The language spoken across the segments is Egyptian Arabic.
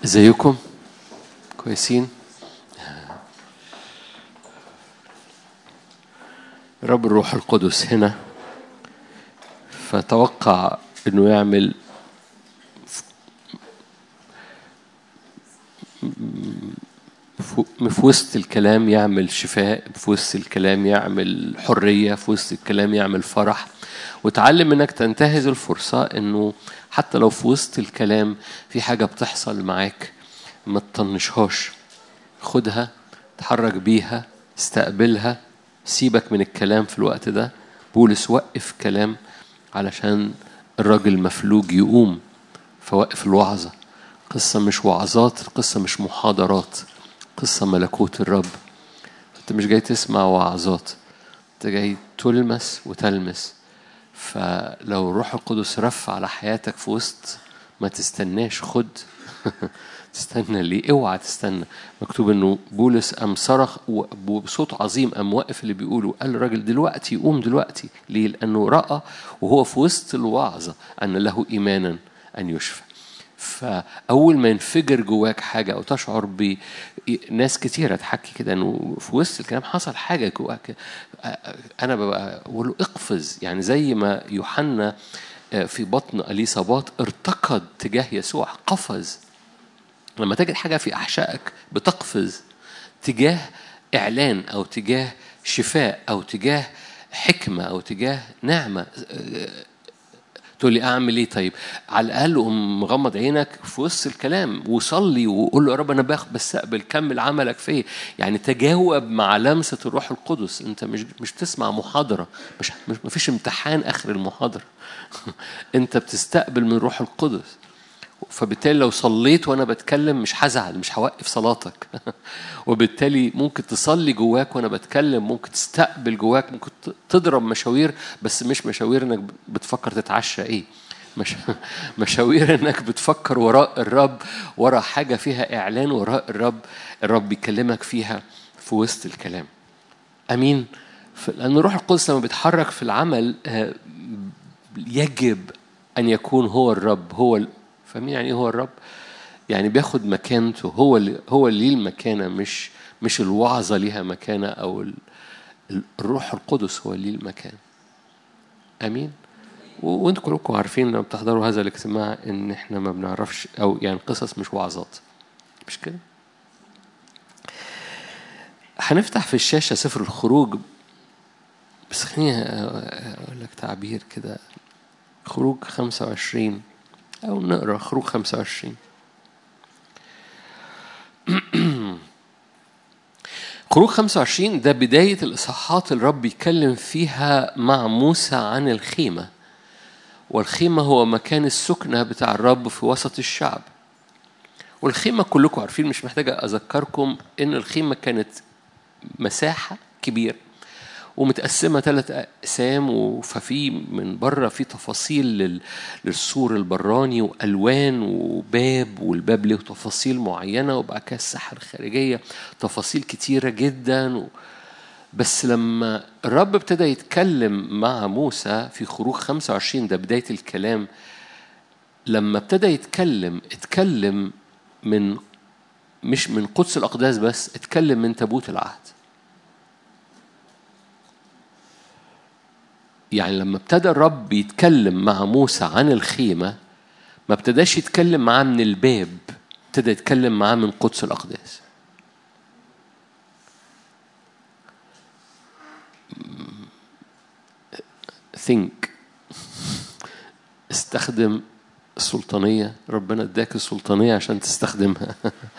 ازيكم كويسين رب الروح القدس هنا فتوقع انه يعمل في وسط الكلام يعمل شفاء في وسط الكلام يعمل حرية في وسط الكلام يعمل فرح وتعلم انك تنتهز الفرصة انه حتى لو في وسط الكلام في حاجة بتحصل معاك ما تطنشهاش خدها تحرك بيها استقبلها سيبك من الكلام في الوقت ده بولس وقف كلام علشان الراجل المفلوج يقوم فوقف الوعظة قصة مش وعظات القصة مش محاضرات قصة ملكوت الرب انت مش جاي تسمع وعظات انت جاي تلمس وتلمس فلو الروح القدس رف على حياتك في وسط ما تستناش خد تستنى ليه اوعى تستنى مكتوب انه بولس قام صرخ وبصوت عظيم قام واقف اللي بيقوله قال الراجل دلوقتي يقوم دلوقتي ليه لانه راى وهو في وسط الوعظه ان له ايمانا ان يشفى فاول ما ينفجر جواك حاجه او تشعر ب ناس كتيره تحكي كده انه في وسط الكلام حصل حاجه جواك انا ببقى بقول له اقفز يعني زي ما يوحنا في بطن اليصابات ارتقد تجاه يسوع قفز لما تجد حاجه في احشائك بتقفز تجاه اعلان او تجاه شفاء او تجاه حكمه او تجاه نعمه تقول لي اعمل ايه طيب على الاقل قوم مغمض عينك في وسط الكلام وصلي وقول له يا رب انا باخد بستقبل كمل عملك فيا يعني تجاوب مع لمسه الروح القدس انت مش مش بتسمع محاضره مش ما فيش امتحان اخر المحاضره انت بتستقبل من الروح القدس فبالتالي لو صليت وانا بتكلم مش هزعل مش هوقف صلاتك وبالتالي ممكن تصلي جواك وانا بتكلم ممكن تستقبل جواك ممكن تضرب مشاوير بس مش مشاوير انك بتفكر تتعشى ايه مش مشاوير انك بتفكر وراء الرب وراء حاجه فيها اعلان وراء الرب الرب بيكلمك فيها في وسط الكلام امين لان الروح القدس لما بيتحرك في العمل يجب ان يكون هو الرب هو فاهمين يعني ايه هو الرب؟ يعني بياخد مكانته هو اللي هو اللي ليه المكانه مش مش الوعظه ليها مكانه او الروح القدس هو اللي ليه المكان. امين؟ وانتوا كلكم عارفين لما بتحضروا هذا الاجتماع ان احنا ما بنعرفش او يعني قصص مش وعظات. مش كده؟ هنفتح في الشاشه سفر الخروج بس خليني اقول لك تعبير كده خروج 25 أو نقرأ خروج 25 خروج 25 ده بداية الإصحاحات اللي الرب يتكلم فيها مع موسى عن الخيمة والخيمة هو مكان السكنة بتاع الرب في وسط الشعب والخيمة كلكم عارفين مش محتاجة أذكركم إن الخيمة كانت مساحة كبيرة ومتقسمة ثلاث أقسام ففي من بره في تفاصيل للسور البراني وألوان وباب والباب له تفاصيل معينة وبعد كده الساحة الخارجية تفاصيل كتيرة جدا بس لما الرب ابتدى يتكلم مع موسى في خروج 25 ده بداية الكلام لما ابتدى يتكلم اتكلم من مش من قدس الأقداس بس اتكلم من تابوت العهد يعني لما ابتدى الرب يتكلم مع موسى عن الخيمة ما ابتداش يتكلم معاه من الباب ابتدى يتكلم معاه من قدس الأقداس think استخدم السلطانية ربنا اداك السلطانية عشان تستخدمها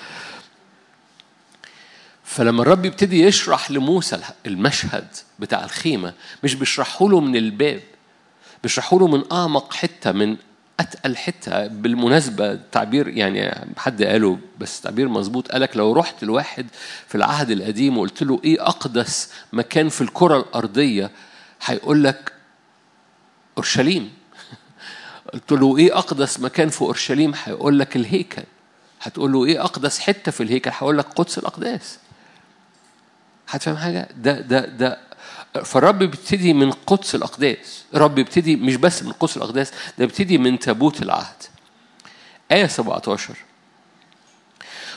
فلما الرب يبتدي يشرح لموسى المشهد بتاع الخيمة مش بيشرحه له من الباب بيشرحه له من أعمق حتة من أتقل حتة بالمناسبة تعبير يعني حد قاله بس تعبير مظبوط قالك لو رحت لواحد في العهد القديم وقلت له إيه أقدس مكان في الكرة الأرضية هيقول لك أورشليم قلت له إيه أقدس مكان في أورشليم هيقول لك الهيكل هتقول له إيه أقدس حتة في الهيكل هيقول لك قدس الأقداس هتفهم حاجة؟ ده ده ده فالرب بيبتدي من قدس الأقداس، الرب بيبتدي مش بس من قدس الأقداس، ده بيبتدي من تابوت العهد. آية 17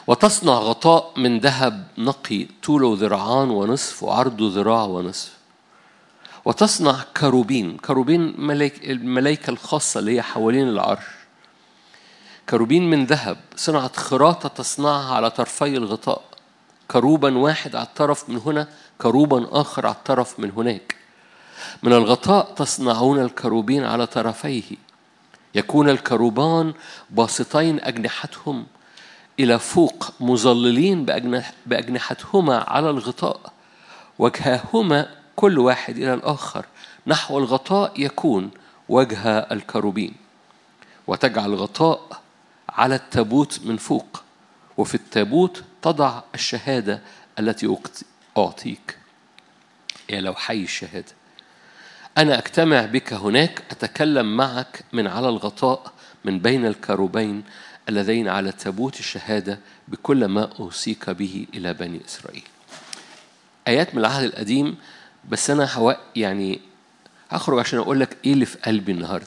وتصنع غطاء من ذهب نقي طوله ذراعان ونصف وعرضه ذراع ونصف وتصنع كروبين كروبين ملاك الملائكة الخاصة اللي هي حوالين العرش كروبين من ذهب صنعت خراطة تصنعها على طرفي الغطاء كروبا واحد على الطرف من هنا كروبا آخر على الطرف من هناك من الغطاء تصنعون الكروبين على طرفيه يكون الكروبان باسطين أجنحتهم إلى فوق مظللين بأجنح بأجنحتهما على الغطاء وجهاهما كل واحد إلى الآخر نحو الغطاء يكون وجه الكروبين وتجعل غطاء على التابوت من فوق وفي التابوت تضع الشهادة التي أعطيك يا لو حي الشهادة أنا أجتمع بك هناك أتكلم معك من على الغطاء من بين الكروبين اللذين على تابوت الشهادة بكل ما أوصيك به إلى بني إسرائيل آيات من العهد القديم بس أنا هو يعني هخرج عشان أقول لك إيه اللي في قلبي النهاردة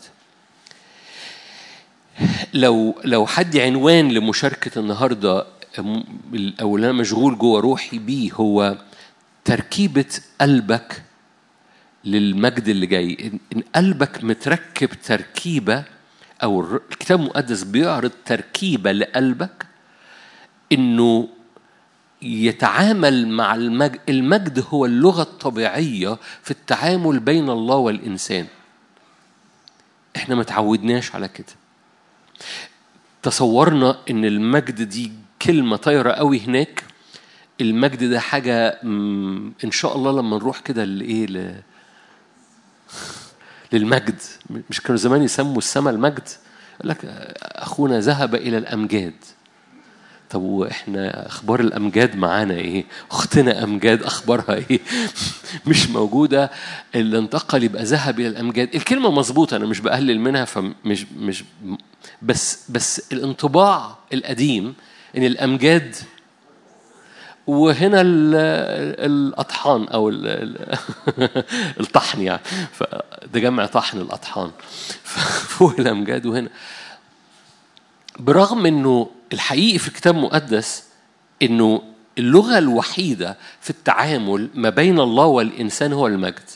لو لو حد عنوان لمشاركة النهاردة أو اللي أنا مشغول جوه روحي بيه هو تركيبة قلبك للمجد اللي جاي إن قلبك متركب تركيبة أو الكتاب المقدس بيعرض تركيبة لقلبك إنه يتعامل مع المجد المجد هو اللغة الطبيعية في التعامل بين الله والإنسان احنا ما تعودناش على كده تصورنا ان المجد دي كلمة طايرة قوي هناك المجد ده حاجة ان شاء الله لما نروح كده لايه للمجد مش كانوا زمان يسموا السماء المجد يقول لك اخونا ذهب الى الامجاد طب واحنا اخبار الامجاد معانا ايه اختنا امجاد اخبارها ايه مش موجوده اللي انتقل يبقى ذهب الى الامجاد الكلمه مظبوطه انا مش بقلل منها فمش مش بس بس الانطباع القديم ان الامجاد وهنا الاطحان او الطحن يعني ده جمع طحن الاطحان فوق الامجاد وهنا برغم انه الحقيقي في الكتاب المقدس انه اللغه الوحيده في التعامل ما بين الله والانسان هو المجد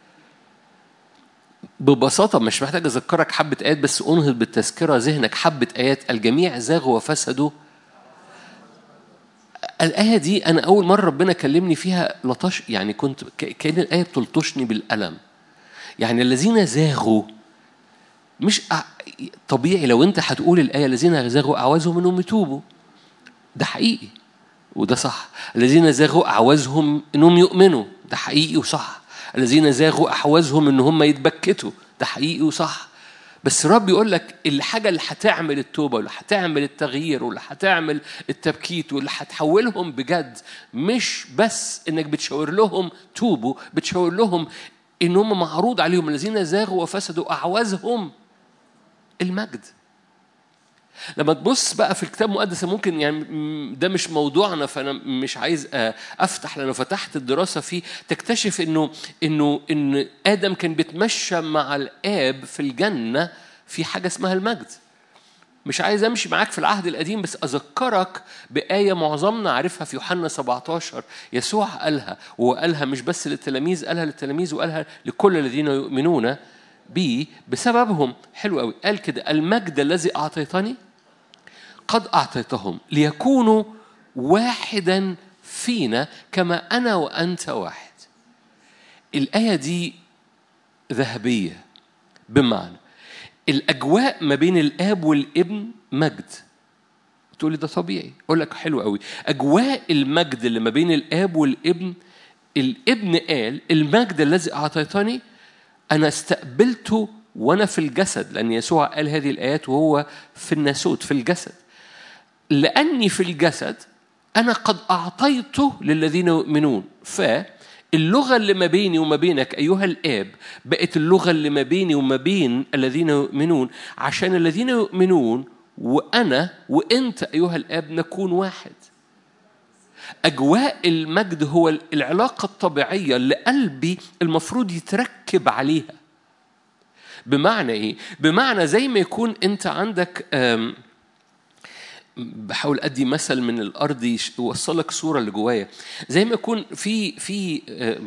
ببساطة مش محتاج أذكرك حبة آيات بس أنهض بالتذكرة ذهنك حبة آيات الجميع زاغوا وفسدوا الآية دي أنا أول مرة ربنا كلمني فيها لطش يعني كنت كأن الآية بتلطشني بالألم يعني الذين زاغوا مش طبيعي لو أنت هتقول الآية الذين زاغوا أعوزهم إنهم يتوبوا ده حقيقي وده صح الذين زاغوا أعوزهم إنهم يؤمنوا ده حقيقي وصح الذين زاغوا أحوزهم إن هم يتبكتوا ده حقيقي وصح بس الرب يقول لك الحاجة اللي هتعمل التوبة واللي هتعمل التغيير واللي هتعمل التبكيت واللي هتحولهم بجد مش بس انك بتشاور لهم توبوا بتشاور لهم ان هم معروض عليهم الذين زاغوا وفسدوا اعوزهم المجد لما تبص بقى في الكتاب المقدس ممكن يعني ده مش موضوعنا فانا مش عايز افتح لانه فتحت الدراسه فيه تكتشف انه انه ان ادم كان بيتمشى مع الاب في الجنه في حاجه اسمها المجد مش عايز امشي معاك في العهد القديم بس اذكرك بايه معظمنا عارفها في يوحنا 17 يسوع قالها وقالها مش بس للتلاميذ قالها للتلاميذ وقالها لكل الذين يؤمنون بي بسببهم حلو قوي قال كده المجد الذي اعطيتني قد اعطيتهم ليكونوا واحدا فينا كما انا وانت واحد الايه دي ذهبيه بمعنى الاجواء ما بين الاب والابن مجد تقول لي ده طبيعي اقول لك حلو قوي اجواء المجد اللي ما بين الاب والابن الابن قال المجد الذي اعطيتني انا استقبلته وانا في الجسد لان يسوع قال هذه الايات وهو في الناسوت في الجسد لاني في الجسد انا قد اعطيته للذين يؤمنون فاللغه اللي ما بيني وما بينك ايها الاب بقت اللغه اللي ما بيني وما بين الذين يؤمنون عشان الذين يؤمنون وانا وانت ايها الاب نكون واحد أجواء المجد هو العلاقة الطبيعية اللي قلبي المفروض يتركب عليها بمعنى إيه؟ بمعنى زي ما يكون أنت عندك بحاول ادي مثل من الارض يوصل لك صوره اللي جوايا زي ما يكون في في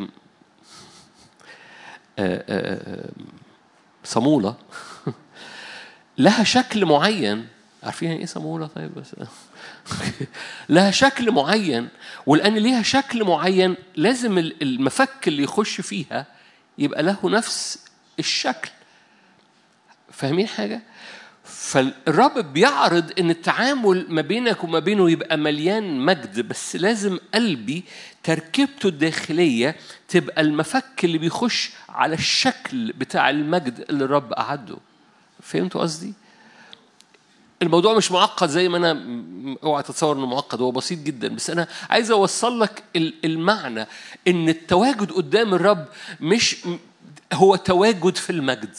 صموله لها شكل معين عارفين ايه صموله طيب بس لها شكل معين ولان ليها شكل معين لازم المفك اللي يخش فيها يبقى له نفس الشكل فاهمين حاجه فالرب بيعرض ان التعامل ما بينك وما بينه يبقى مليان مجد بس لازم قلبي تركيبته الداخليه تبقى المفك اللي بيخش على الشكل بتاع المجد اللي الرب اعده فهمتوا قصدي الموضوع مش معقد زي ما انا اوعى تتصور انه معقد هو بسيط جدا بس انا عايز اوصل لك المعنى ان التواجد قدام الرب مش هو تواجد في المجد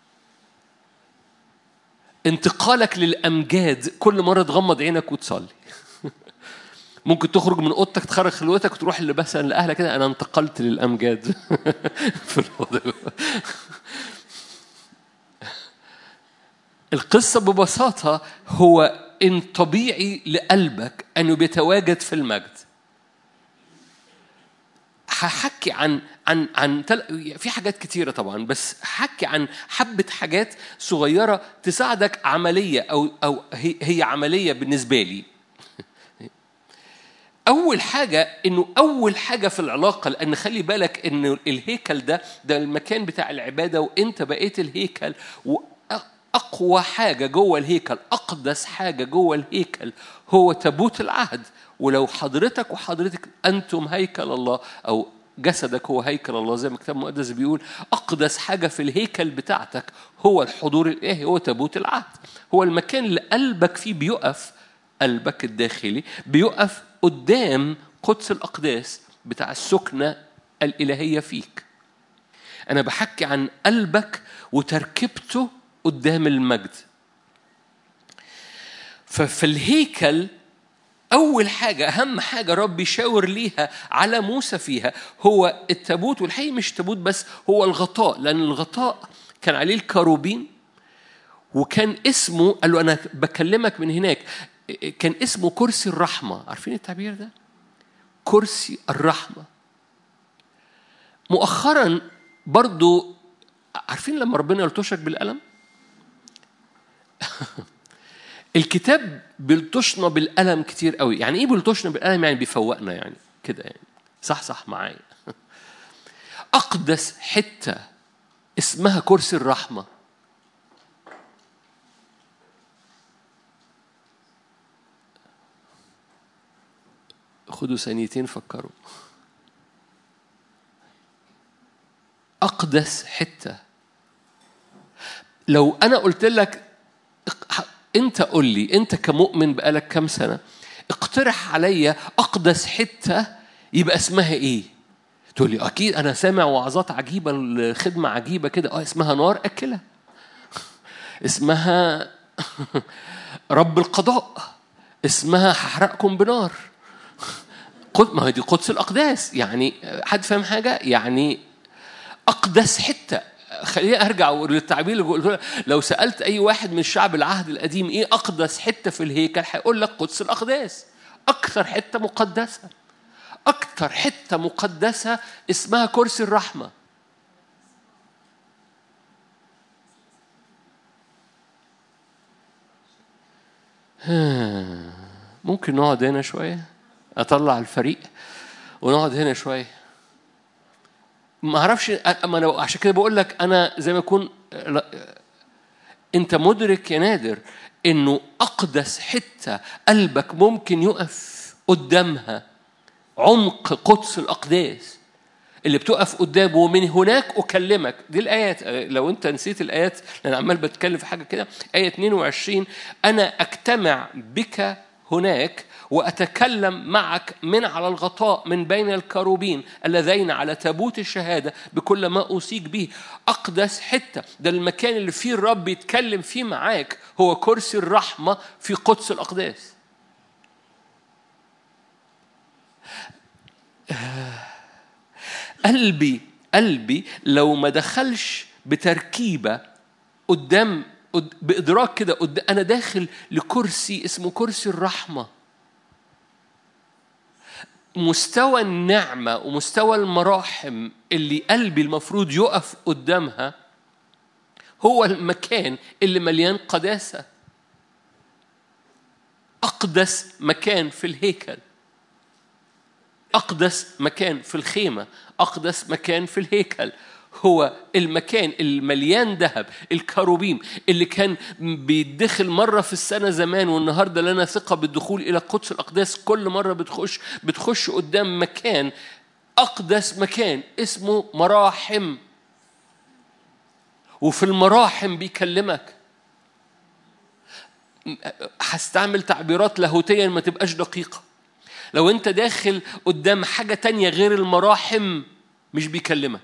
انتقالك للامجاد كل مره تغمض عينك وتصلي ممكن تخرج من اوضتك تخرج خلوتك وتروح مثلا لاهلك كده انا انتقلت للامجاد في الموضوع القصه ببساطه هو ان طبيعي لقلبك انه بيتواجد في المجد هحكي عن عن عن تل... في حاجات كتيرة طبعا بس هحكي عن حبة حاجات صغيرة تساعدك عملية أو أو هي, هي عملية بالنسبة لي. أول حاجة إنه أول حاجة في العلاقة لأن خلي بالك إنه الهيكل ده ده المكان بتاع العبادة وأنت بقيت الهيكل وأقوى حاجة جوه الهيكل أقدس حاجة جوه الهيكل هو تابوت العهد ولو حضرتك وحضرتك أنتم هيكل الله أو جسدك هو هيكل الله زي ما الكتاب المقدس بيقول أقدس حاجة في الهيكل بتاعتك هو الحضور الإلهي هو تابوت العهد هو المكان اللي قلبك فيه بيقف قلبك الداخلي بيقف قدام قدس الأقداس بتاع السكنة الإلهية فيك أنا بحكي عن قلبك وتركيبته قدام المجد ففي الهيكل أول حاجة أهم حاجة رب يشاور ليها على موسى فيها هو التابوت والحقيقة مش تابوت بس هو الغطاء لأن الغطاء كان عليه الكروبين وكان اسمه قال له أنا بكلمك من هناك كان اسمه كرسي الرحمة عارفين التعبير ده؟ كرسي الرحمة مؤخرا برضو عارفين لما ربنا يلطشك بالقلم؟ الكتاب بيلطشنا بالقلم كتير قوي يعني ايه بيلطشنا بالقلم يعني بيفوقنا يعني كده يعني صح صح معايا اقدس حته اسمها كرسي الرحمه خدوا ثانيتين فكروا اقدس حته لو انا قلت لك انت قول لي انت كمؤمن بقالك كام سنه اقترح عليا اقدس حته يبقى اسمها ايه تقول لي اكيد انا سامع وعظات عجيبه الخدمه عجيبه كده اه اسمها نار اكله اسمها رب القضاء اسمها هحرقكم بنار ما هي دي قدس الاقداس يعني حد فاهم حاجه يعني اقدس حته خليني ارجع للتعبير اللي قلت لو سالت اي واحد من شعب العهد القديم ايه اقدس حته في الهيكل هيقول لك قدس الاقداس اكثر حته مقدسه اكثر حته مقدسه اسمها كرسي الرحمه ممكن نقعد هنا شويه اطلع الفريق ونقعد هنا شويه ما اعرفش اما لو عشان كده بقول لك انا زي ما يكون انت مدرك يا نادر انه اقدس حته قلبك ممكن يقف قدامها عمق قدس الاقداس اللي بتقف قدامه ومن هناك اكلمك دي الايات لو انت نسيت الايات لان عمال بتكلم في حاجه كده ايه 22 انا اجتمع بك هناك وأتكلم معك من على الغطاء من بين الكروبين اللذين على تابوت الشهادة بكل ما أوصيك به أقدس حتة ده المكان اللي فيه الرب يتكلم فيه معاك هو كرسي الرحمة في قدس الأقداس قلبي قلبي لو ما دخلش بتركيبة قدام قد- بإدراك كده قد- أنا داخل لكرسي اسمه كرسي الرحمة مستوى النعمة ومستوى المراحم اللي قلبي المفروض يقف قدامها هو المكان اللي مليان قداسة أقدس مكان في الهيكل أقدس مكان في الخيمة أقدس مكان في الهيكل هو المكان المليان ذهب الكروبيم اللي كان بيدخل مرة في السنة زمان والنهاردة لنا ثقة بالدخول إلى قدس الأقداس كل مرة بتخش بتخش قدام مكان أقدس مكان اسمه مراحم وفي المراحم بيكلمك هستعمل تعبيرات لاهوتية ما تبقاش دقيقة لو انت داخل قدام حاجة تانية غير المراحم مش بيكلمك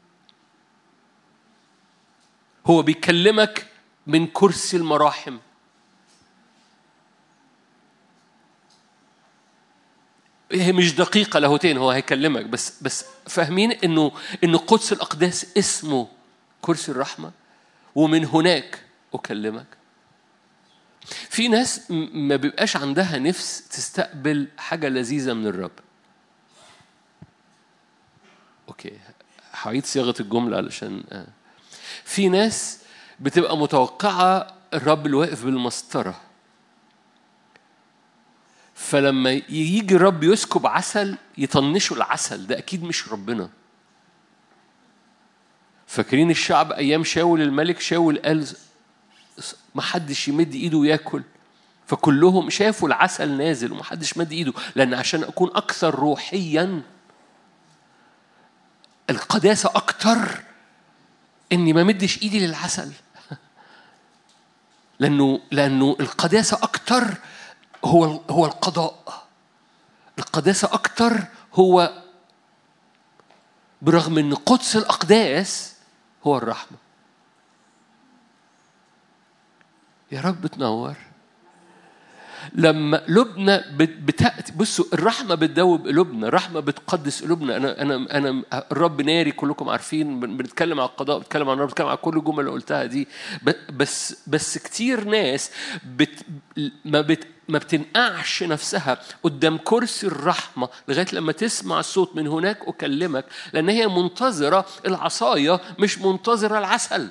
هو بيكلمك من كرسي المراحم هي مش دقيقة لاهوتين هو هيكلمك بس بس فاهمين انه انه قدس الاقداس اسمه كرسي الرحمة ومن هناك اكلمك في ناس م- ما بيبقاش عندها نفس تستقبل حاجة لذيذة من الرب اوكي هعيد صياغة الجملة علشان آه. في ناس بتبقى متوقعة الرب اللي واقف بالمسطرة فلما يجي الرب يسكب عسل يطنشوا العسل ده أكيد مش ربنا فاكرين الشعب أيام شاول الملك شاول قال ما حدش يمد ايده وياكل فكلهم شافوا العسل نازل وما حدش مد ايده لان عشان اكون اكثر روحيا القداسه اكتر اني ما مدش ايدي للعسل لانه لانه القداسه اكتر هو هو القضاء القداسه اكتر هو برغم ان قدس الاقداس هو الرحمه يا رب تنور لما قلوبنا بت- بتأتي بصوا الرحمة بتدوب قلوبنا الرحمة بتقدس قلوبنا أنا أنا أنا الرب ناري كلكم عارفين بن- بنتكلم على القضاء بنتكلم عن النار بنتكلم على كل الجمل اللي قلتها دي ب- بس بس كتير ناس بت ما بت ما بتنقعش نفسها قدام كرسي الرحمة لغاية لما تسمع الصوت من هناك أكلمك لأن هي منتظرة العصاية مش منتظرة العسل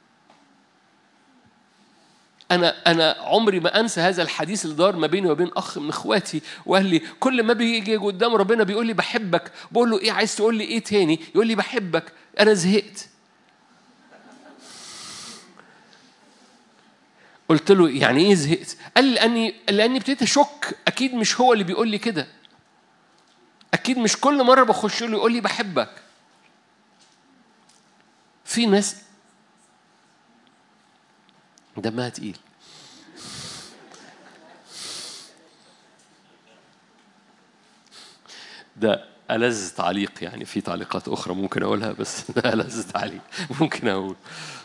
انا انا عمري ما انسى هذا الحديث اللي دار ما بيني وبين اخ من اخواتي وقال لي كل ما بيجي قدام ربنا بيقول لي بحبك بقول له ايه عايز تقول لي ايه تاني يقول لي بحبك انا زهقت قلت له يعني ايه زهقت قال لي لاني لاني ابتديت اشك اكيد مش هو اللي بيقول لي كده اكيد مش كل مره بخش له يقول لي بحبك في ناس دمها تقيل ده ألذ تعليق يعني في تعليقات أخرى ممكن أقولها بس ده ألذ تعليق ممكن أقول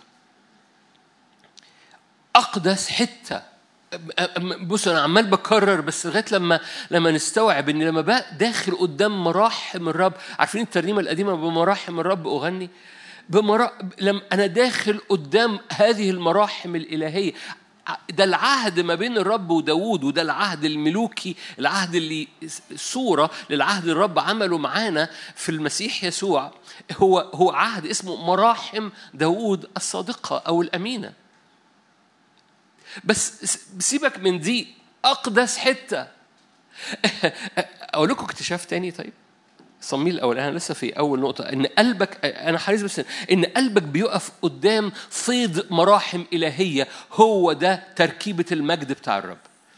أقدس حتة بص أنا عمال بكرر بس لغاية لما لما نستوعب إن لما بقى داخل قدام مراحم الرب عارفين الترنيمة القديمة بمراحم الرب أغني بمرا... لما أنا داخل قدام هذه المراحم الإلهية ده العهد ما بين الرب وداوود وده العهد الملوكي العهد اللي صورة للعهد الرب عمله معانا في المسيح يسوع هو هو عهد اسمه مراحم داوود الصادقة أو الأمينة بس سيبك من دي أقدس حتة أقول لكم اكتشاف تاني طيب صميل الاول انا لسه في اول نقطه ان قلبك انا حريص بس ان قلبك بيقف قدام فيض مراحم الهيه هو ده تركيبه المجد بتاع الرب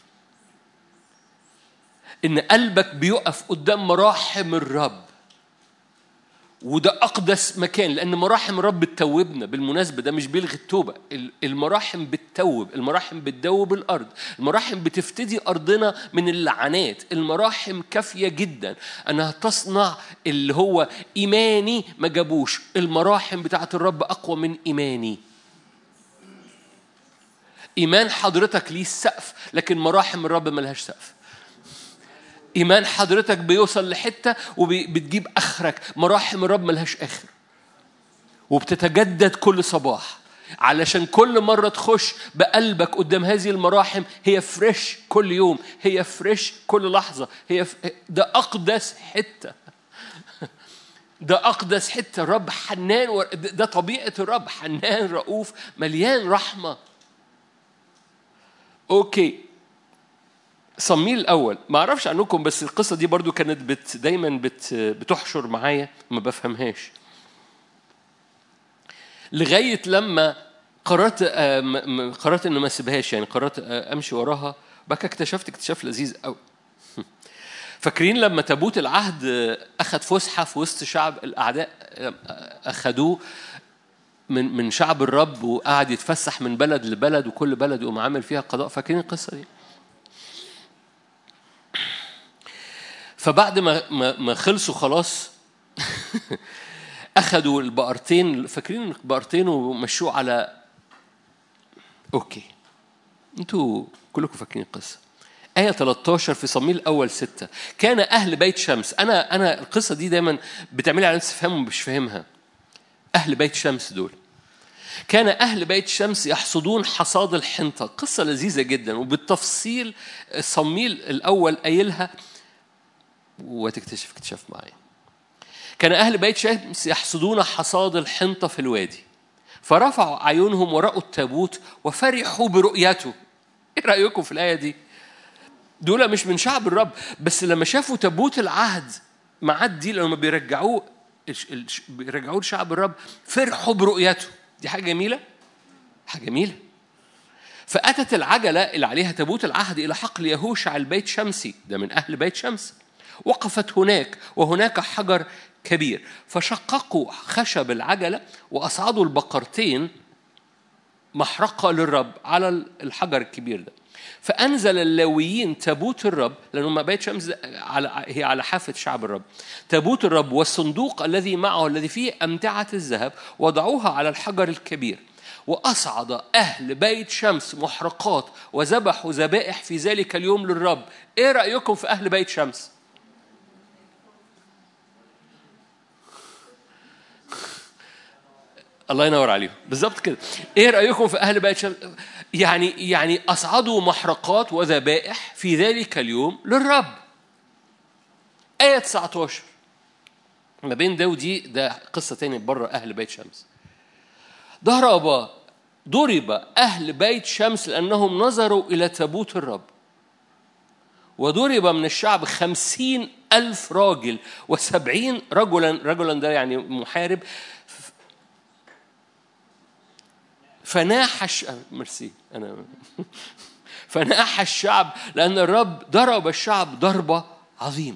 ان قلبك بيقف قدام مراحم الرب وده اقدس مكان لان مراحم الرب بتتوبنا بالمناسبه ده مش بيلغي التوبه المراحم بتتوب المراحم بتدوب الارض المراحم بتفتدي ارضنا من اللعنات المراحم كافيه جدا انها تصنع اللي هو ايماني ما جابوش المراحم بتاعت الرب اقوى من ايماني ايمان حضرتك ليه السقف لكن مراحم الرب ملهاش سقف ايمان حضرتك بيوصل لحته وبتجيب اخرك مراحم الرب ملهاش اخر وبتتجدد كل صباح علشان كل مرة تخش بقلبك قدام هذه المراحم هي فريش كل يوم هي فريش كل لحظة هي ف... ده أقدس حتة ده أقدس حتة الرب حنان و... ده طبيعة الرب حنان رؤوف مليان رحمة أوكي صميل الأول ما أعرفش عنكم بس القصة دي برضو كانت بت دايما بت بتحشر معايا ما بفهمهاش لغاية لما قررت آه، م- م- قررت إن ما أسيبهاش يعني قررت آه، أمشي وراها بقى اكتشفت اكتشاف لذيذ قوي فاكرين لما تابوت العهد اخذ فسحه في وسط شعب الاعداء اخذوه من من شعب الرب وقعد يتفسح من بلد لبلد وكل بلد يقوم عامل فيها قضاء فاكرين القصه دي فبعد ما ما ما خلصوا خلاص اخذوا البقرتين فاكرين البقرتين ومشوه على اوكي انتوا كلكم فاكرين القصه آية 13 في صمويل الأول ستة كان أهل بيت شمس أنا أنا القصة دي دايما بتعملي على نفسي فهم ومش فاهمها أهل بيت شمس دول كان أهل بيت شمس يحصدون حصاد الحنطة قصة لذيذة جدا وبالتفصيل صميل الأول قايلها وتكتشف اكتشاف معايا كان أهل بيت شمس يحصدون حصاد الحنطة في الوادي فرفعوا أعينهم ورأوا التابوت وفرحوا برؤيته إيه رأيكم في الآية دي؟ دول مش من شعب الرب بس لما شافوا تابوت العهد معدي لما بيرجعوه الش- الش- بيرجعوه لشعب الرب فرحوا برؤيته دي حاجة جميلة حاجة جميلة فأتت العجلة اللي عليها تابوت العهد إلى حقل يهوشع البيت شمسي ده من أهل بيت شمس وقفت هناك وهناك حجر كبير فشققوا خشب العجلة وأصعدوا البقرتين محرقة للرب على الحجر الكبير ده فأنزل اللاويين تابوت الرب لأنه ما بيت شمس على هي على حافة شعب الرب تابوت الرب والصندوق الذي معه الذي فيه أمتعة الذهب وضعوها على الحجر الكبير وأصعد أهل بيت شمس محرقات وذبحوا ذبائح في ذلك اليوم للرب إيه رأيكم في أهل بيت شمس؟ الله ينور عليهم بالظبط كده ايه رايكم في اهل بيت شمس يعني يعني اصعدوا محرقات وذبائح في ذلك اليوم للرب ايه 19 ما بين ده ودي ده قصه تاني بره اهل بيت شمس ضرب ضرب اهل بيت شمس لانهم نظروا الى تابوت الرب وضرب من الشعب خمسين ألف راجل وسبعين رجلا رجلا ده يعني محارب فناح الشعب ميرسي انا فناح الشعب لان الرب ضرب الشعب ضربه عظيمه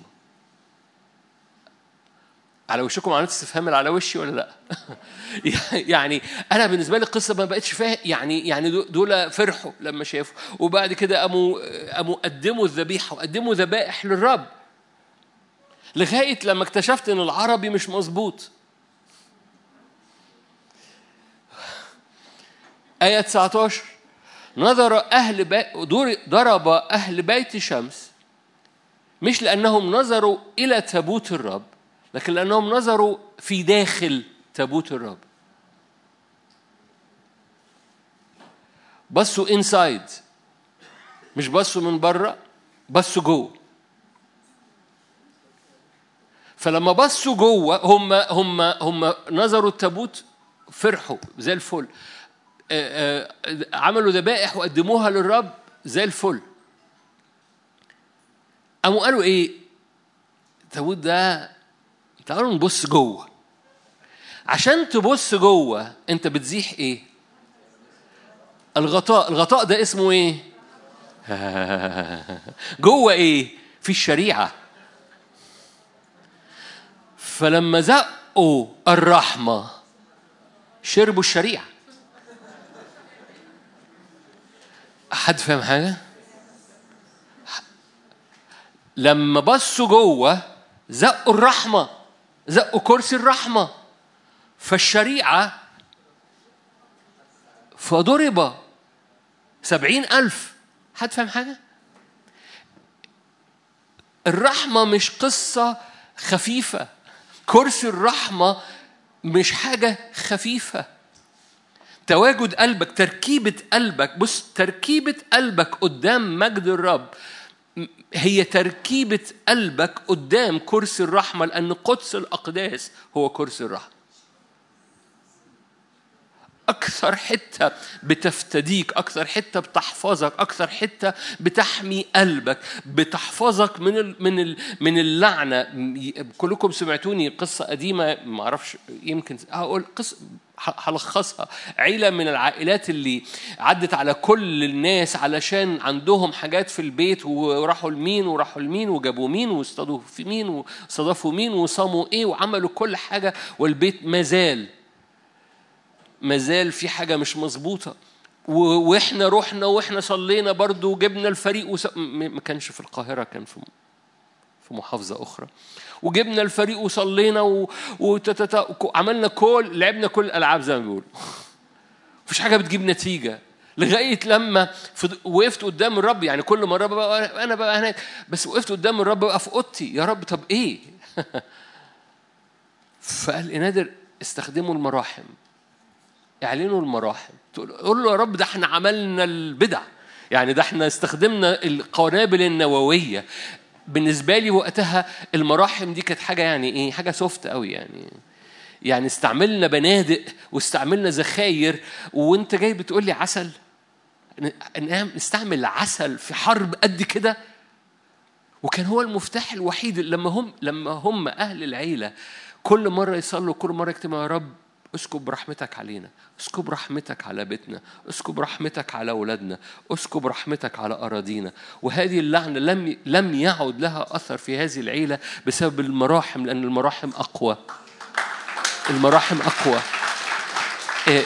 على وشكم عملت استفهام اللي على وشي ولا لا؟ يعني انا بالنسبه لي القصه ما بقتش فاهم يعني يعني دول فرحوا لما شافوا وبعد كده قاموا قاموا قدموا الذبيحه وقدموا ذبائح للرب لغايه لما اكتشفت ان العربي مش مظبوط آية 19 نظر أهل بي... ضرب أهل بيت شمس مش لأنهم نظروا إلى تابوت الرب لكن لأنهم نظروا في داخل تابوت الرب بصوا انسايد مش بصوا من بره بصوا جوه فلما بصوا جوه هم هم هم نظروا التابوت فرحوا زي الفل عملوا ذبائح وقدموها للرب زي الفل قاموا قالوا ايه التابوت ده تعالوا نبص جوه عشان تبص جوه انت بتزيح ايه الغطاء الغطاء ده اسمه ايه جوه ايه في الشريعه فلما زقوا الرحمه شربوا الشريعه حد فاهم حاجة؟ لما بصوا جوه زقوا الرحمة زقوا كرسي الرحمة فالشريعة فضرب سبعين ألف حد فاهم حاجة؟ الرحمة مش قصة خفيفة كرسي الرحمة مش حاجة خفيفة تواجد قلبك تركيبة قلبك بص تركيبة قلبك قدام مجد الرب هي تركيبة قلبك قدام كرسي الرحمة لأن قدس الأقداس هو كرسي الرحمة أكثر حتة بتفتديك أكثر حتة بتحفظك أكثر حتة بتحمي قلبك بتحفظك من ال من ال من اللعنة كلكم سمعتوني قصة قديمة ما أعرفش يمكن هقول قصة هلخصها عيلة من العائلات اللي عدت على كل الناس علشان عندهم حاجات في البيت وراحوا لمين وراحوا لمين وجابوا مين واصطادوا في مين واستضافوا مين وصاموا ايه وعملوا كل حاجة والبيت ما زال ما زال في حاجة مش مظبوطة واحنا رحنا واحنا صلينا برضو وجبنا الفريق وس... ما كانش في القاهرة كان في في محافظة أخرى وجبنا الفريق وصلينا و... وتتت... عملنا كل لعبنا كل الألعاب زي ما بيقولوا مفيش حاجة بتجيب نتيجة لغاية لما وقفت قدام الرب يعني كل مرة بقى أنا بقى هناك بس وقفت قدام الرب بقى في أوضتي يا رب طب إيه؟ فقال لي نادر استخدموا المراحم اعلنوا المراحم تقول له يا رب ده احنا عملنا البدع يعني ده احنا استخدمنا القنابل النووية بالنسبة لي وقتها المراحم دي كانت حاجة يعني ايه حاجة سوفت قوي يعني يعني استعملنا بنادق واستعملنا ذخاير وانت جاي بتقول لي عسل نستعمل عسل في حرب قد كده وكان هو المفتاح الوحيد لما هم لما هم اهل العيله كل مره يصلوا كل مره يكتبوا يا رب اسكب رحمتك علينا اسكب رحمتك على بيتنا اسكب رحمتك على أولادنا اسكب رحمتك على أراضينا وهذه اللعنة لم لم يعد لها أثر في هذه العيلة بسبب المراحم لأن المراحم أقوى المراحم أقوى إيه،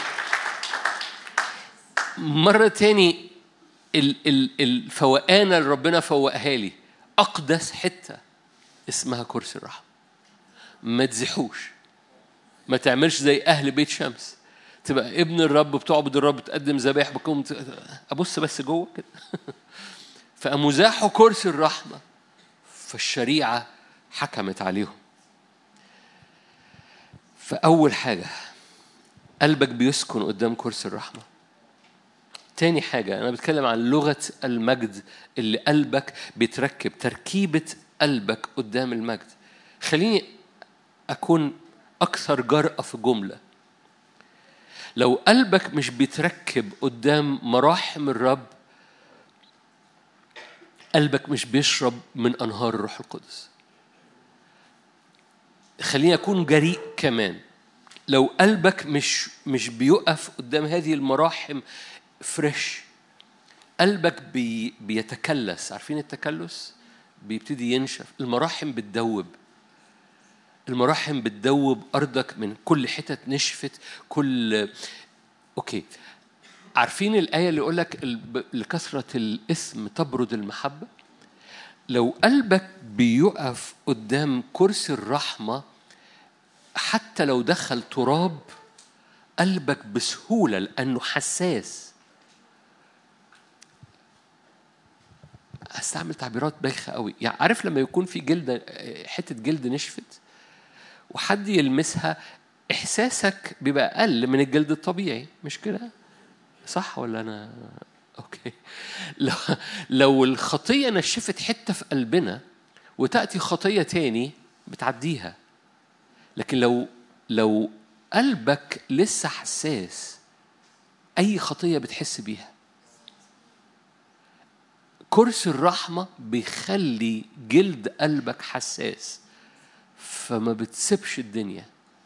مرة تاني الفوقانة اللي ربنا فوقها لي أقدس حتة اسمها كرسي الرحمة ما تزحوش ما تعملش زي أهل بيت شمس تبقى ابن الرب بتعبد الرب تقدم ذبائح بكم أبص بس جوه كده فقاموا زاحوا كرسي الرحمة فالشريعة حكمت عليهم فأول حاجة قلبك بيسكن قدام كرسي الرحمة تاني حاجة أنا بتكلم عن لغة المجد اللي قلبك بيتركب تركيبة قلبك قدام المجد خليني أكون أكثر جرأة في جملة لو قلبك مش بيتركب قدام مراحم الرب قلبك مش بيشرب من أنهار الروح القدس خليني أكون جريء كمان لو قلبك مش مش بيقف قدام هذه المراحم فريش قلبك بي بيتكلس عارفين التكلس بيبتدي ينشف المراحم بتدوب المراحم بتدوب أرضك من كل حتت نشفت كل أوكي عارفين الآية اللي يقول لك لكثرة الإثم تبرد المحبة لو قلبك بيقف قدام كرسي الرحمة حتى لو دخل تراب قلبك بسهولة لأنه حساس هستعمل تعبيرات بايخة قوي يعني عارف لما يكون في جلد حتة جلد نشفت وحد يلمسها إحساسك بيبقى أقل من الجلد الطبيعي مش كده؟ صح ولا أنا أوكي لو, لو الخطية نشفت حتة في قلبنا وتأتي خطية تاني بتعديها لكن لو لو قلبك لسه حساس أي خطية بتحس بيها كرسي الرحمة بيخلي جلد قلبك حساس فما بتسيبش الدنيا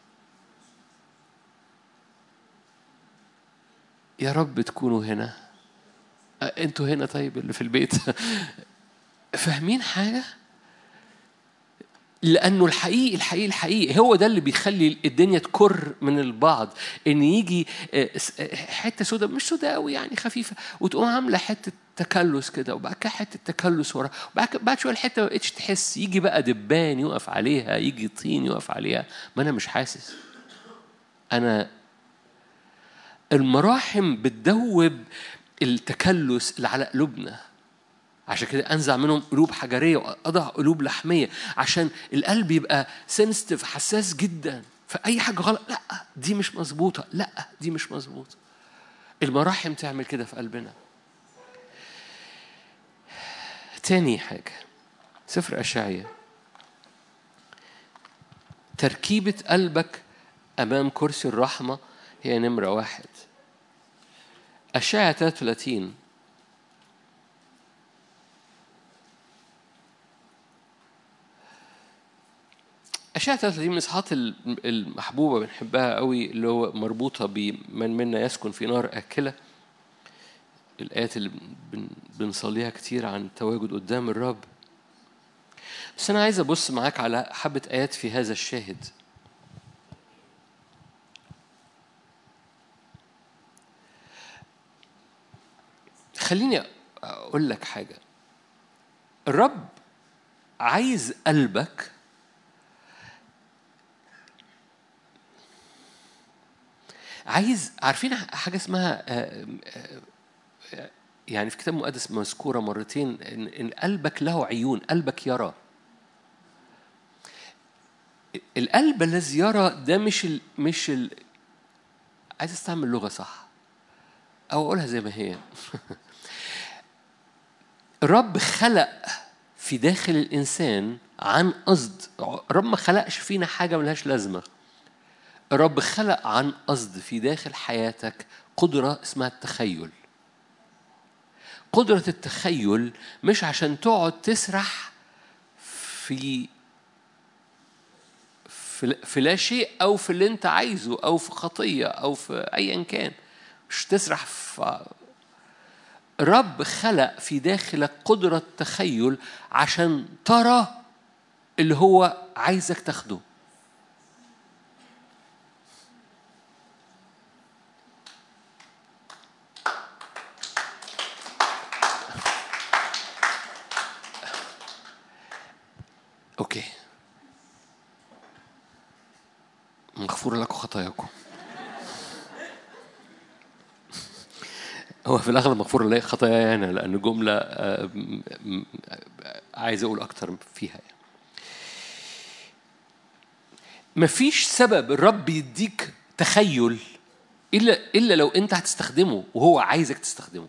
يا رب تكونوا هنا انتوا هنا طيب اللي في البيت فاهمين حاجه لانه الحقيقي الحقيقي الحقيقي هو ده اللي بيخلي الدنيا تكر من البعض ان يجي حته سوداء مش سوداء قوي يعني خفيفه وتقوم عامله حته تكلس كده وبعد كده حته تكلس ورا بعد شويه الحته ما بقتش تحس يجي بقى دبان يقف عليها يجي طين يقف عليها ما انا مش حاسس انا المراحم بتدوب التكلس اللي على قلوبنا عشان كده انزع منهم قلوب حجريه واضع قلوب لحميه عشان القلب يبقى سنستيف حساس جدا فاي حاجه غلط لا دي مش مظبوطه لا دي مش مظبوطه المراحم تعمل كده في قلبنا تاني حاجة سفر أشعية تركيبة قلبك أمام كرسي الرحمة هي نمرة واحد أشعية 33 أشعة 33 من الإصحاحات المحبوبة بنحبها قوي اللي هو مربوطة بمن منا يسكن في نار آكلة الآيات اللي بنصليها كتير عن التواجد قدام الرب بس أنا عايز أبص معاك على حبة آيات في هذا الشاهد خليني أقول لك حاجة الرب عايز قلبك عايز عارفين حاجة اسمها يعني في كتاب مقدس مذكورة مرتين إن قلبك له عيون قلبك يرى القلب الذي يرى ده مش ال مش ال عايز استعمل لغة صح أو أقولها زي ما هي الرب خلق في داخل الإنسان عن قصد الرب ما خلقش فينا حاجة ملهاش لازمة الرب خلق عن قصد في داخل حياتك قدرة اسمها التخيل قدرة التخيل مش عشان تقعد تسرح في في لا شيء أو في اللي أنت عايزه أو في خطية أو في أيا كان مش تسرح في رب خلق في داخلك قدرة تخيل عشان ترى اللي هو عايزك تاخده اوكي مغفور لكم خطاياكم هو في الاغلب مغفور لي خطاياي انا لان جمله عايز اقول اكتر فيها يعني. مفيش سبب الرب يديك تخيل الا الا لو انت هتستخدمه وهو عايزك تستخدمه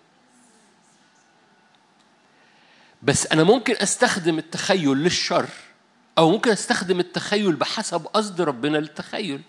بس انا ممكن استخدم التخيل للشر او ممكن استخدم التخيل بحسب قصد ربنا للتخيل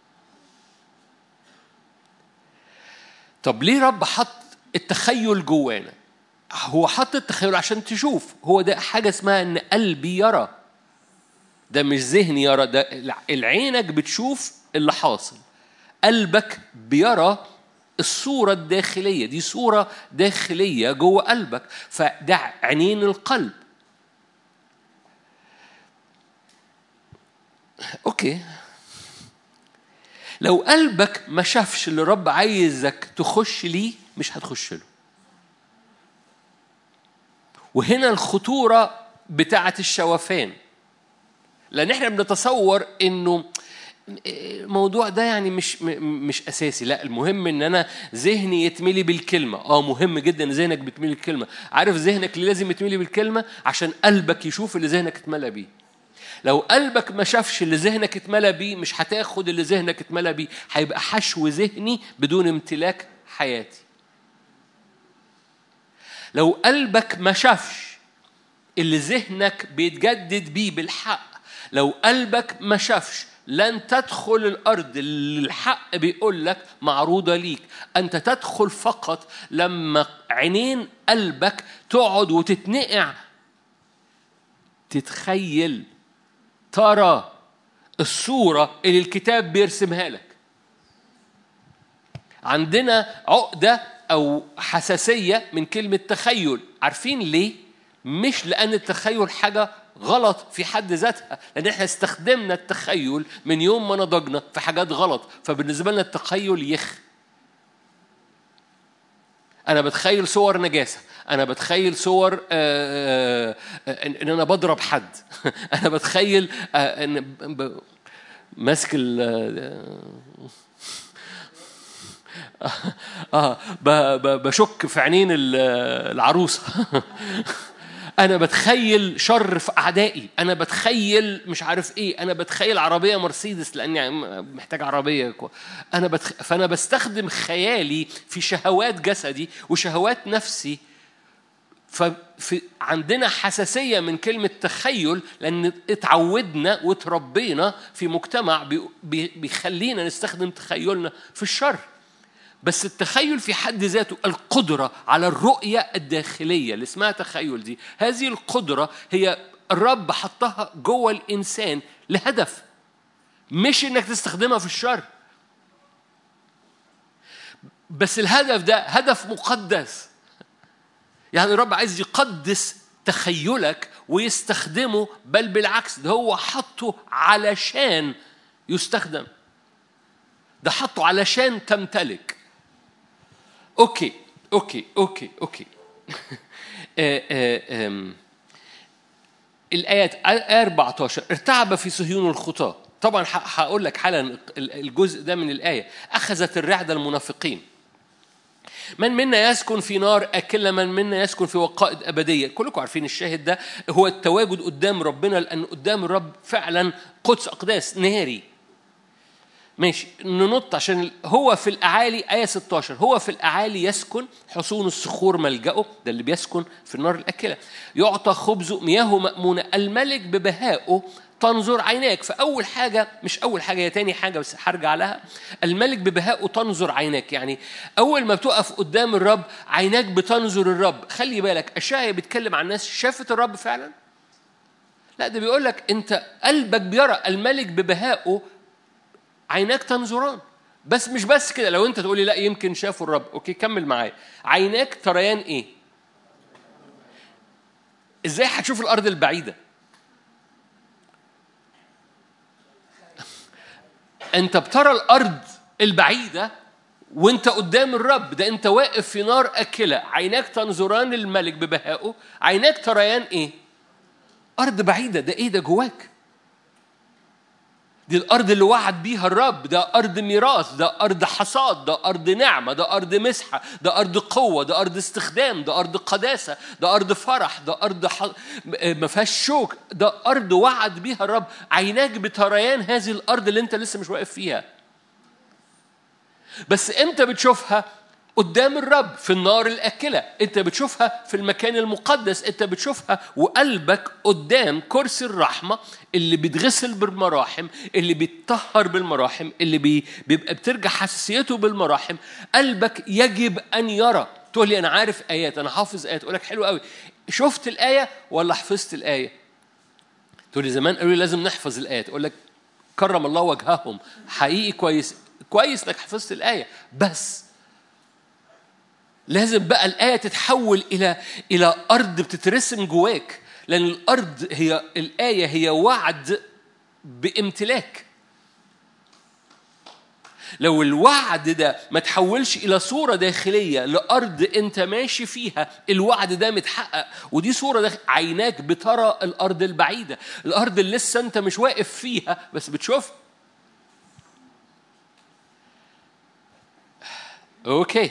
طب ليه رب حط التخيل جوانا هو حط التخيل عشان تشوف هو ده حاجة اسمها ان قلبي يرى ده مش ذهني يرى ده العينك بتشوف اللي حاصل قلبك بيرى الصورة الداخلية دي صورة داخلية جوه قلبك فده عينين القلب اوكي لو قلبك ما شافش اللي رب عايزك تخش ليه مش هتخش له وهنا الخطورة بتاعة الشوفان لأن احنا بنتصور إنه الموضوع ده يعني مش مش اساسي لا المهم ان انا ذهني يتملي بالكلمه اه مهم جدا ان ذهنك بتملي الكلمه عارف ذهنك ليه لازم يتملي بالكلمه عشان قلبك يشوف اللي ذهنك اتملى بيه لو قلبك ما شافش اللي ذهنك اتملى بيه مش هتاخد اللي ذهنك اتملى بيه هيبقى حشو ذهني بدون امتلاك حياتي لو قلبك ما شافش اللي ذهنك بيتجدد بيه بالحق لو قلبك ما شافش لن تدخل الأرض اللي الحق بيقول لك معروضة ليك أنت تدخل فقط لما عينين قلبك تقعد وتتنقع تتخيل ترى الصورة اللي الكتاب بيرسمها لك عندنا عقدة أو حساسية من كلمة تخيل عارفين ليه؟ مش لأن التخيل حاجة غلط في حد ذاتها لأن احنا استخدمنا التخيل من يوم ما نضجنا في حاجات غلط فبالنسبة لنا التخيل يخ أنا بتخيل صور نجاسة أنا بتخيل صور آآ آآ إن أنا بضرب حد أنا بتخيل إن ماسك ال اه بشك في عينين العروسه انا بتخيل شر في اعدائي انا بتخيل مش عارف ايه انا بتخيل عربيه مرسيدس لاني محتاج عربيه انا بتخ... فانا بستخدم خيالي في شهوات جسدي وشهوات نفسي ففي عندنا حساسية من كلمة تخيل لأن اتعودنا وتربينا في مجتمع بيخلينا نستخدم تخيلنا في الشر بس التخيل في حد ذاته القدرة على الرؤية الداخلية اللي اسمها تخيل دي هذه القدرة هي الرب حطها جوه الإنسان لهدف مش إنك تستخدمها في الشر بس الهدف ده هدف مقدس يعني الرب عايز يقدس تخيلك ويستخدمه بل بالعكس ده هو حطه علشان يستخدم ده حطه علشان تمتلك اوكي اوكي اوكي اوكي آه، آه، الآيات آية 14 ارتعب في صهيون الخطاة طبعا هقول لك حالا الجزء ده من الآية أخذت الرعدة المنافقين من منا يسكن في نار أكلة من منا يسكن في وقائد أبدية كلكم عارفين الشاهد ده هو التواجد قدام ربنا لأن قدام الرب فعلا قدس أقداس ناري ماشي ننط عشان هو في الأعالي آية 16 هو في الأعالي يسكن حصون الصخور ملجأه ده اللي بيسكن في النار الأكلة يعطى خبزه مياهه مأمونة الملك ببهائه تنظر عيناك فأول حاجة مش أول حاجة هي تاني حاجة بس هرجع لها الملك ببهائه تنظر عيناك يعني أول ما بتقف قدام الرب عيناك بتنظر الرب خلي بالك أشعيا بيتكلم عن ناس شافت الرب فعلا لا ده بيقول لك أنت قلبك بيرى الملك ببهائه عيناك تنظران بس مش بس كده لو انت تقولي لا يمكن شافوا الرب اوكي كمل معايا عيناك تريان ايه ازاي هتشوف الارض البعيده انت بترى الارض البعيده وانت قدام الرب ده انت واقف في نار اكله عيناك تنظران الملك ببهائه عيناك تريان ايه ارض بعيده ده ايه ده جواك دي الأرض اللي وعد بيها الرب ده أرض ميراث ده أرض حصاد ده أرض نعمة ده أرض مسحة ده أرض قوة ده أرض استخدام ده أرض قداسة ده أرض فرح ده أرض ح... ما فيهاش شوك ده أرض وعد بيها الرب عيناك بتريان هذه الأرض اللي أنت لسه مش واقف فيها بس إمتى بتشوفها قدام الرب في النار الأكلة أنت بتشوفها في المكان المقدس أنت بتشوفها وقلبك قدام كرسي الرحمة اللي بيتغسل بالمراحم اللي بيتطهر بالمراحم اللي بي بيبقى بترجع حساسيته بالمراحم قلبك يجب أن يرى تقول لي أنا عارف آيات أنا حافظ آيات أقول لك حلو قوي شفت الآية ولا حفظت الآية تقول لي زمان قالوا لي لازم نحفظ الآيات أقول لك كرم الله وجههم حقيقي كويس كويس انك حفظت الآية بس لازم بقى الآية تتحول إلى إلى أرض بتترسم جواك لأن الأرض هي الآية هي وعد بامتلاك لو الوعد ده ما تحولش إلى صورة داخلية لأرض أنت ماشي فيها الوعد ده متحقق ودي صورة داخل عيناك بترى الأرض البعيدة الأرض اللي لسه أنت مش واقف فيها بس بتشوفها أوكي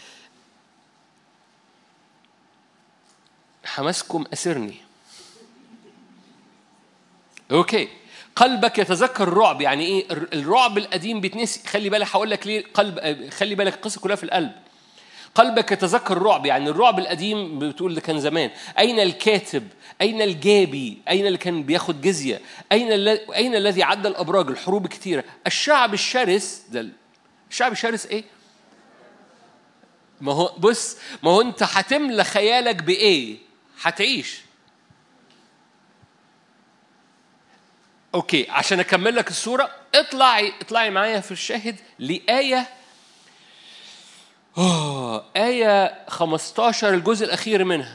حماسكم أسرني أوكي قلبك يتذكر الرعب يعني ايه الرعب القديم بيتنسي خلي بالك هقول لك ليه قلب خلي بالك القصه كلها في القلب قلبك يتذكر الرعب يعني الرعب القديم بتقول ده كان زمان اين الكاتب اين الجابي اين اللي كان بياخد جزيه اين اين الذي عدى الابراج الحروب كتيره الشعب الشرس ده الشعب الشرس ايه ما هو بص ما هو انت هتملى خيالك بايه هتعيش اوكي عشان اكمل لك الصوره اطلعي اطلعي معايا في الشاهد لآية أوه آية 15 الجزء الأخير منها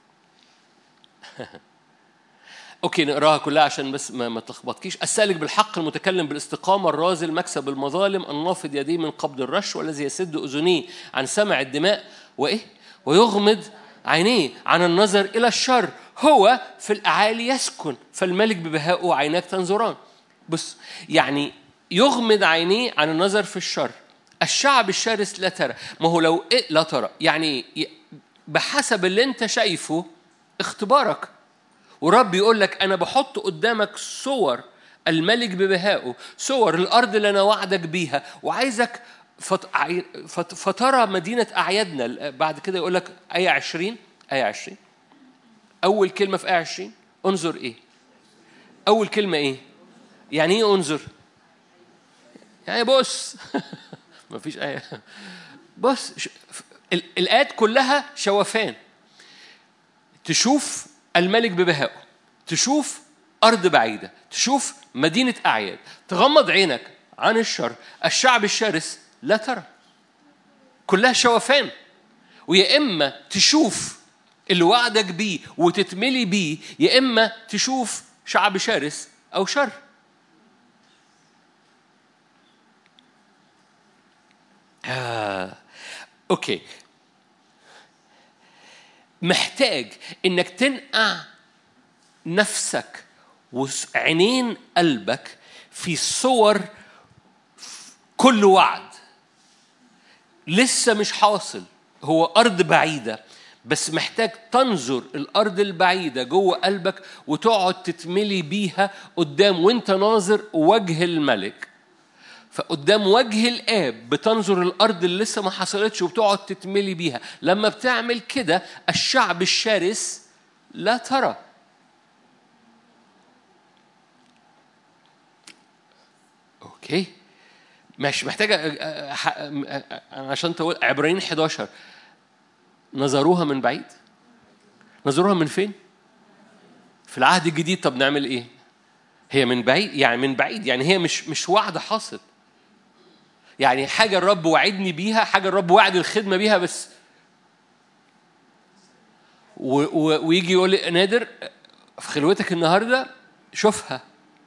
اوكي نقراها كلها عشان بس ما, ما تلخبطكيش السالك بالحق المتكلم بالاستقامه الرازل مكسب المظالم النافض يديه من قبض الرش والذي يسد اذنيه عن سمع الدماء وايه ويغمض عينيه عن النظر إلى الشر هو في الأعالي يسكن فالملك ببهائه عيناك تنظران بص يعني يغمض عينيه عن النظر في الشر الشعب الشرس لا ترى ما هو لو إيه لا ترى يعني بحسب اللي انت شايفه اختبارك ورب يقول لك انا بحط قدامك صور الملك ببهائه صور الارض اللي انا وعدك بيها وعايزك فت... فت... فترى مدينه اعيادنا بعد كده يقول لك ايه 20 ايه 20 اول كلمه في ايه 20 انظر ايه اول كلمه ايه يعني ايه انظر يعني بص مفيش ايه بص الايات كلها شوفان تشوف الملك ببهائه تشوف أرض بعيدة تشوف مدينة أعياد تغمض عينك عن الشر الشعب الشرس لا ترى كلها شوفان ويا إما تشوف اللي وعدك بيه وتتملي بيه يا إما تشوف شعب شرس أو شر آه. أوكي محتاج انك تنقع نفسك وعينين قلبك في صور كل وعد لسه مش حاصل هو ارض بعيده بس محتاج تنظر الارض البعيده جوه قلبك وتقعد تتملي بيها قدام وانت ناظر وجه الملك فقدام وجه الآب بتنظر الأرض اللي لسه ما حصلتش وبتقعد تتملي بيها لما بتعمل كده الشعب الشرس لا ترى اوكي مش محتاجة عشان تقول عبرانيين 11 نظروها من بعيد نظروها من فين؟ في العهد الجديد طب نعمل ايه؟ هي من بعيد يعني من بعيد يعني هي مش مش وعد حاصل يعني حاجة الرب وعدني بيها حاجة الرب وعد الخدمة بيها بس و و ويجي يقول لي نادر في خلوتك النهاردة شوفها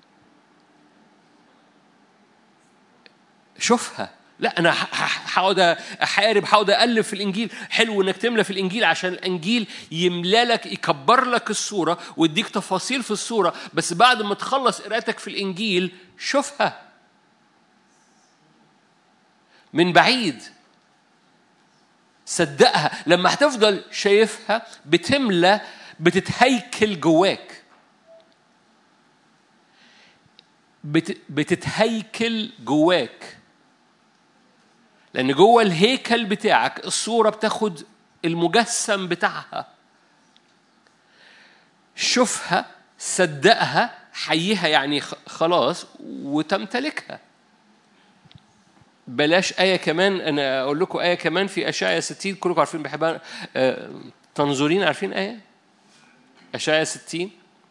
شوفها لا انا هقعد احارب هقعد الف في الانجيل حلو انك تملى في الانجيل عشان الانجيل يملى لك يكبر لك الصوره ويديك تفاصيل في الصوره بس بعد ما تخلص قراءتك في الانجيل شوفها من بعيد صدقها لما هتفضل شايفها بتملى بتتهيكل جواك بتتهيكل جواك لأن جوه الهيكل بتاعك الصورة بتاخد المجسم بتاعها شوفها صدقها حيها يعني خلاص وتمتلكها بلاش آية كمان أنا أقول لكم آية كمان في أشعيا 60 كلكم عارفين بحبها آه، تنظرين عارفين آية؟ أشعيا 60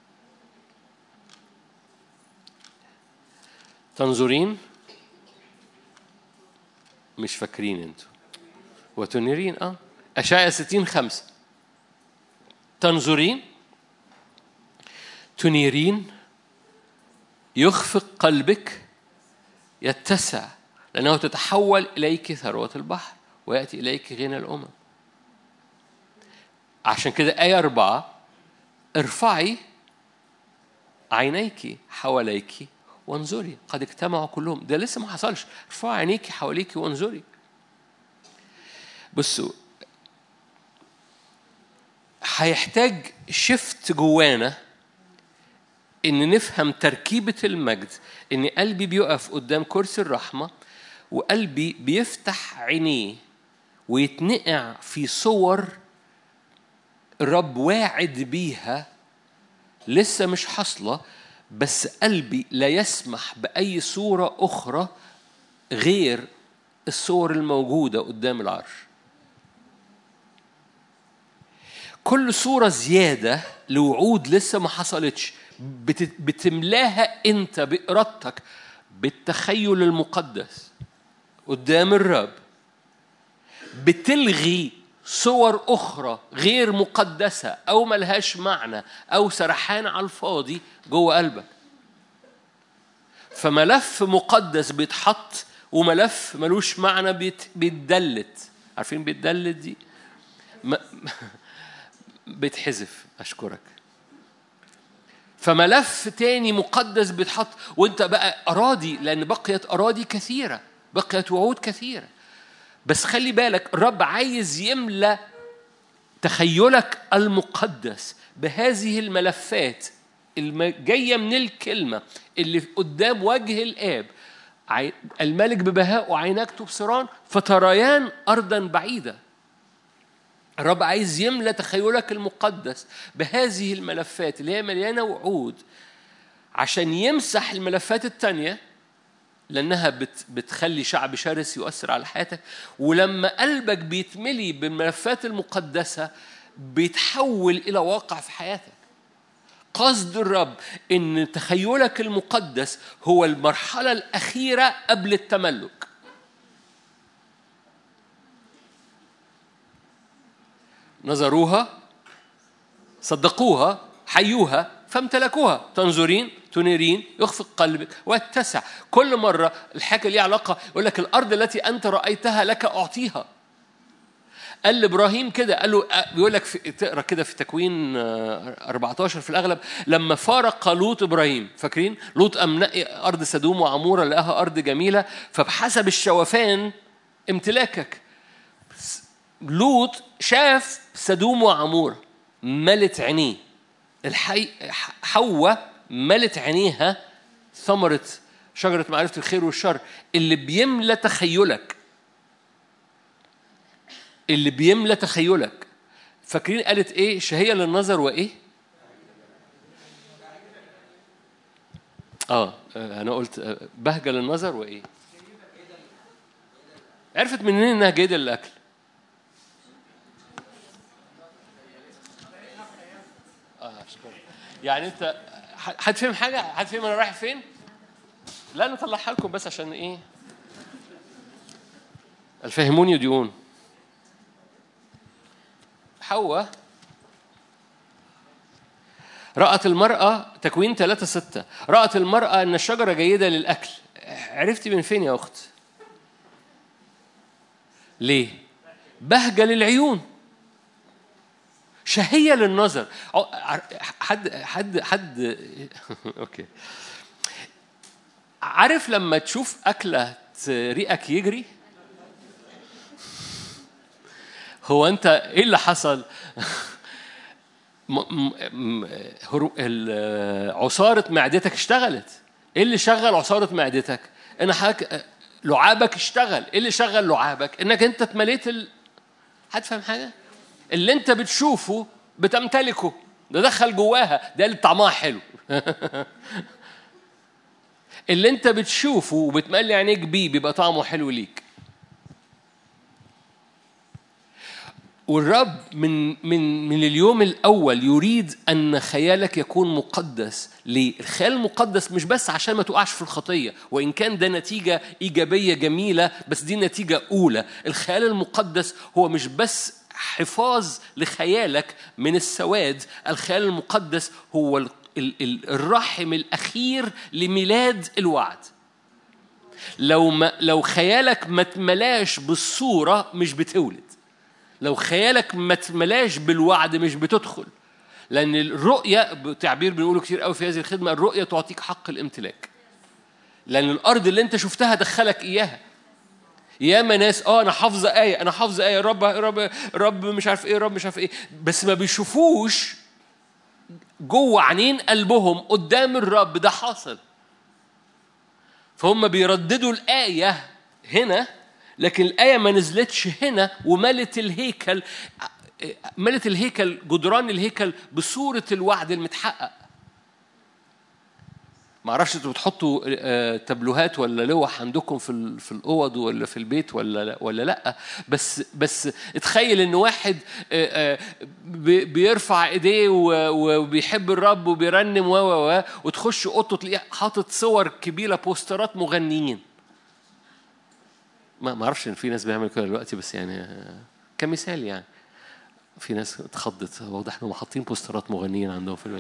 تنظرين مش فاكرين انتوا وتنيرين اه أشعيا 60 خمسة تنظرين تنيرين يخفق قلبك يتسع لأنه تتحول إليك ثروة البحر ويأتي إليك غنى الأمم عشان كده آية أربعة ارفعي عينيك حواليك وانظري قد اجتمعوا كلهم ده لسه ما حصلش ارفعي عينيك حواليك وانظري بصوا هيحتاج شفت جوانا ان نفهم تركيبه المجد ان قلبي بيقف قدام كرسي الرحمه وقلبي بيفتح عينيه ويتنقع في صور الرب واعد بيها لسه مش حاصله بس قلبي لا يسمح باي صوره اخرى غير الصور الموجوده قدام العرش كل صوره زياده لوعود لسه ما حصلتش بتملاها انت بارادتك بالتخيل المقدس قدام الرب بتلغي صور أخرى غير مقدسة أو ملهاش معنى أو سرحان على الفاضي جوه قلبك فملف مقدس بيتحط وملف ملوش معنى بيتدلت عارفين بيتدلت دي بيتحذف أشكرك فملف تاني مقدس بيتحط وانت بقى أراضي لأن بقيت أراضي كثيرة بقيت وعود كثيرة بس خلي بالك الرب عايز يملى تخيلك المقدس بهذه الملفات جاية من الكلمة اللي قدام وجه الآب الملك ببهاء وعيناك تبصران فتريان أرضا بعيدة الرب عايز يملى تخيلك المقدس بهذه الملفات اللي هي مليانة وعود عشان يمسح الملفات التانية لأنها بت بتخلي شعب شرس يؤثر على حياتك ولما قلبك بيتملي بالملفات المقدسة بيتحول إلى واقع في حياتك قصد الرب ان تخيلك المقدس هو المرحله الاخيره قبل التملك نظروها صدقوها حيوها فامتلكوها تنظرين تنيرين يخفق قلبك واتسع كل مرة الحاجة ليها علاقة يقول لك الأرض التي أنت رأيتها لك أعطيها قال لابراهيم كده قال له بيقول لك في تقرا كده في تكوين 14 في الاغلب لما فارق لوط ابراهيم فاكرين لوط ام نقي ارض سدوم وعموره لقاها ارض جميله فبحسب الشوفان امتلاكك لوط شاف سدوم وعموره ملت عينيه الحي حواء ملت عينيها ثمرة شجرة معرفة الخير والشر اللي بيملى تخيلك اللي بيملى تخيلك فاكرين قالت ايه شهية للنظر وايه اه انا قلت بهجة للنظر وايه عرفت منين انها جيدة للاكل اه اشكرك يعني انت حد فهم حاجه حد فهم انا رايح فين لا نطلعها لكم بس عشان ايه الفهمون يديون حواء رأت المرأة تكوين ثلاثة ستة رأت المرأة أن الشجرة جيدة للأكل عرفتي من فين يا أخت ليه بهجة للعيون شهية للنظر حد حد حد اوكي عارف لما تشوف أكلة ريقك يجري هو أنت إيه اللي حصل؟ عصارة معدتك اشتغلت ايه اللي شغل عصارة معدتك؟ ان حضرتك لعابك اشتغل ايه اللي شغل لعابك؟ انك انت اتمليت ال... حد فاهم حاجة؟ اللي انت بتشوفه بتمتلكه ده دخل جواها ده اللي طعمها حلو اللي انت بتشوفه وبتملي عينيك بيه بيبقى طعمه حلو ليك والرب من من من اليوم الاول يريد ان خيالك يكون مقدس ليه الخيال المقدس مش بس عشان ما تقعش في الخطيه وان كان ده نتيجه ايجابيه جميله بس دي نتيجه اولى الخيال المقدس هو مش بس حفاظ لخيالك من السواد الخيال المقدس هو الرحم الأخير لميلاد الوعد لو ما لو خيالك ما تملاش بالصورة مش بتولد لو خيالك ما تملاش بالوعد مش بتدخل لأن الرؤية تعبير بنقوله كتير قوي في هذه الخدمة الرؤية تعطيك حق الامتلاك لأن الأرض اللي أنت شفتها دخلك إياها ياما ناس اه انا حافظه ايه انا حافظه ايه رب رب رب مش عارف ايه رب مش عارف ايه بس ما بيشوفوش جوه عينين قلبهم قدام الرب ده حاصل فهم بيرددوا الايه هنا لكن الايه ما نزلتش هنا وملت الهيكل ملت الهيكل جدران الهيكل بصوره الوعد المتحقق ما اعرفش انتوا بتحطوا تابلوهات ولا لوح عندكم في في الاوض ولا في البيت ولا لا ولا لا بس بس اتخيل ان واحد بيرفع ايديه وبيحب الرب وبيرنم و و وتخش اوضته تلاقيه حاطط صور كبيره بوسترات مغنيين ما اعرفش ان في ناس بيعملوا كده دلوقتي بس يعني كمثال يعني في ناس اتخضت واضح انهم حاطين بوسترات مغنيين عندهم في البيت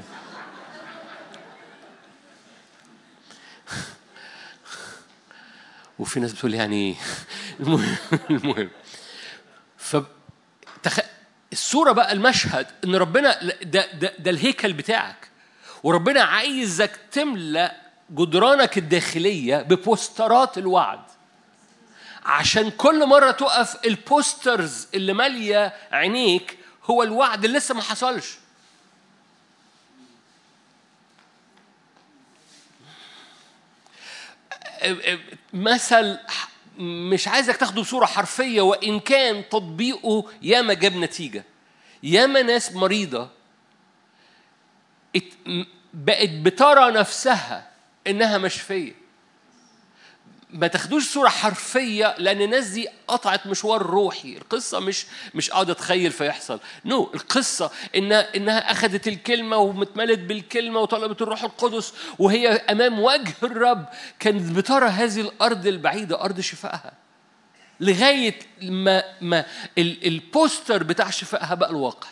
وفي ناس بتقول يعني المهم المهم ف تخ... الصوره بقى المشهد ان ربنا ده, ده, ده الهيكل بتاعك وربنا عايزك تملى جدرانك الداخليه ببوسترات الوعد عشان كل مره تقف البوسترز اللي ماليه عينيك هو الوعد اللي لسه ما حصلش مثل مش عايزك تاخده بصورة حرفية وإن كان تطبيقه ياما جاب نتيجة ياما ناس مريضة بقت بترى نفسها إنها مشفية ما تاخدوش صورة حرفية لأن الناس دي قطعت مشوار روحي، القصة مش مش قاعدة أتخيل فيحصل، نو no. القصة إنها إنها أخذت الكلمة ومتملت بالكلمة وطلبت الروح القدس وهي أمام وجه الرب كانت بترى هذه الأرض البعيدة أرض شفائها. لغاية ما ما البوستر بتاع شفائها بقى الواقع.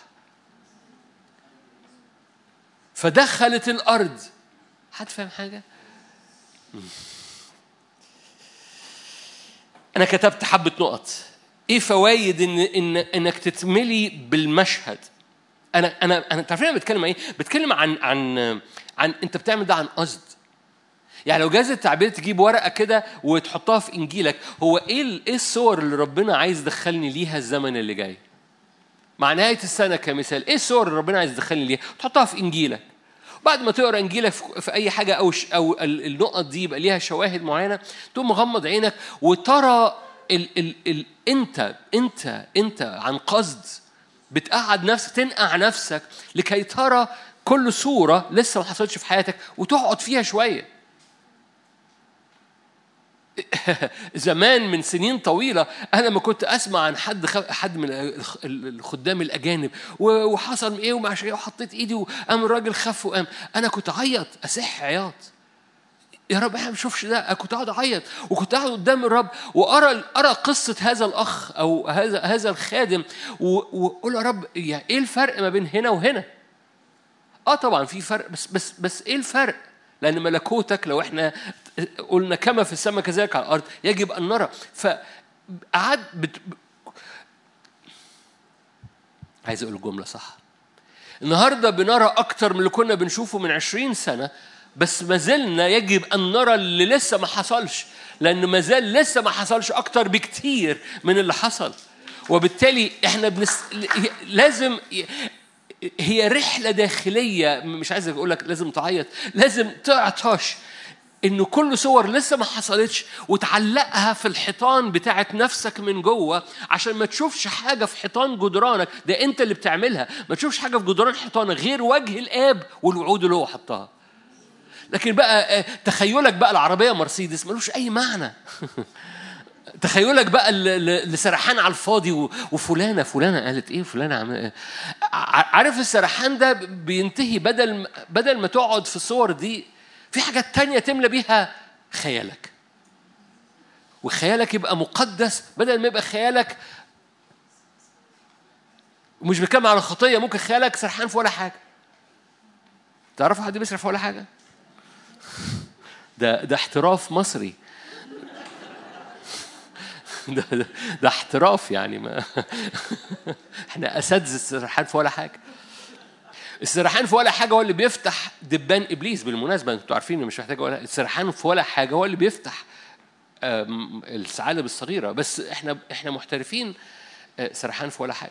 فدخلت الأرض. حد فاهم حاجة؟ أنا كتبت حبة نقط إيه فوايد إن إن إنك تتملي بالمشهد أنا أنا أنا تعرفين أنا بتكلم إيه؟ بتكلم عن عن عن أنت بتعمل ده عن قصد يعني لو جاز التعبير تجيب ورقة كده وتحطها في إنجيلك هو إيه إيه الصور اللي ربنا عايز يدخلني ليها الزمن اللي جاي؟ مع نهاية السنة كمثال إيه الصور اللي ربنا عايز يدخلني ليها؟ تحطها في إنجيلك بعد ما تقرا انجيلك في اي حاجه او او النقط دي يبقى ليها شواهد معينه تقوم مغمض عينك وترى ال ال ال انت انت انت عن قصد بتقعد نفسك تنقع نفسك لكي ترى كل صوره لسه ما حصلتش في حياتك وتقعد فيها شويه زمان من سنين طويله انا ما كنت اسمع عن حد خ... حد من الخدام الاجانب وحصل ايه ومع ايه وحطيت ايدي وقام الراجل خف وقام انا كنت اعيط اسح عياط يا رب احنا ما بنشوفش ده انا كنت اقعد اعيط وكنت اقعد قدام الرب وارى ارى قصه هذا الاخ او هذا هذا الخادم واقول يا رب يعني ايه الفرق ما بين هنا وهنا؟ اه طبعا في فرق بس بس بس ايه الفرق؟ لأن ملكوتك لو احنا قلنا كما في السماء كذلك على الأرض يجب أن نرى فقعد بت... عايز أقول الجملة صح النهارده بنرى أكتر من اللي كنا بنشوفه من عشرين سنة بس ما زلنا يجب أن نرى اللي لسه ما حصلش لأنه ما زال لسه ما حصلش أكتر بكتير من اللي حصل وبالتالي احنا بنس... لازم هي رحلة داخلية مش عايز أقول لك لازم تعيط لازم تعطش إنه كل صور لسه ما حصلتش وتعلقها في الحيطان بتاعت نفسك من جوه عشان ما تشوفش حاجة في حيطان جدرانك ده أنت اللي بتعملها ما تشوفش حاجة في جدران حيطانك غير وجه الآب والوعود اللي هو حطها لكن بقى تخيلك بقى العربية مرسيدس ملوش أي معنى تخيلك بقى اللي سرحان على الفاضي وفلانه فلانه قالت ايه فلانه عم... إيه؟ عارف السرحان ده بينتهي بدل بدل ما تقعد في الصور دي في حاجات تانية تملى بيها خيالك وخيالك يبقى مقدس بدل ما يبقى خيالك ومش بتكلم على خطيه ممكن خيالك سرحان في ولا حاجه تعرفوا حد بيسرح في ولا حاجه ده ده احتراف مصري ده, ده, ده احتراف يعني ما احنا اساتذه السرحان في ولا حاجه السرحان في ولا حاجه هو اللي بيفتح دبان ابليس بالمناسبه انتوا عارفين مش محتاج ولا السرحان في ولا حاجه هو اللي بيفتح الثعالب الصغيره بس احنا احنا محترفين سرحان في ولا حاجه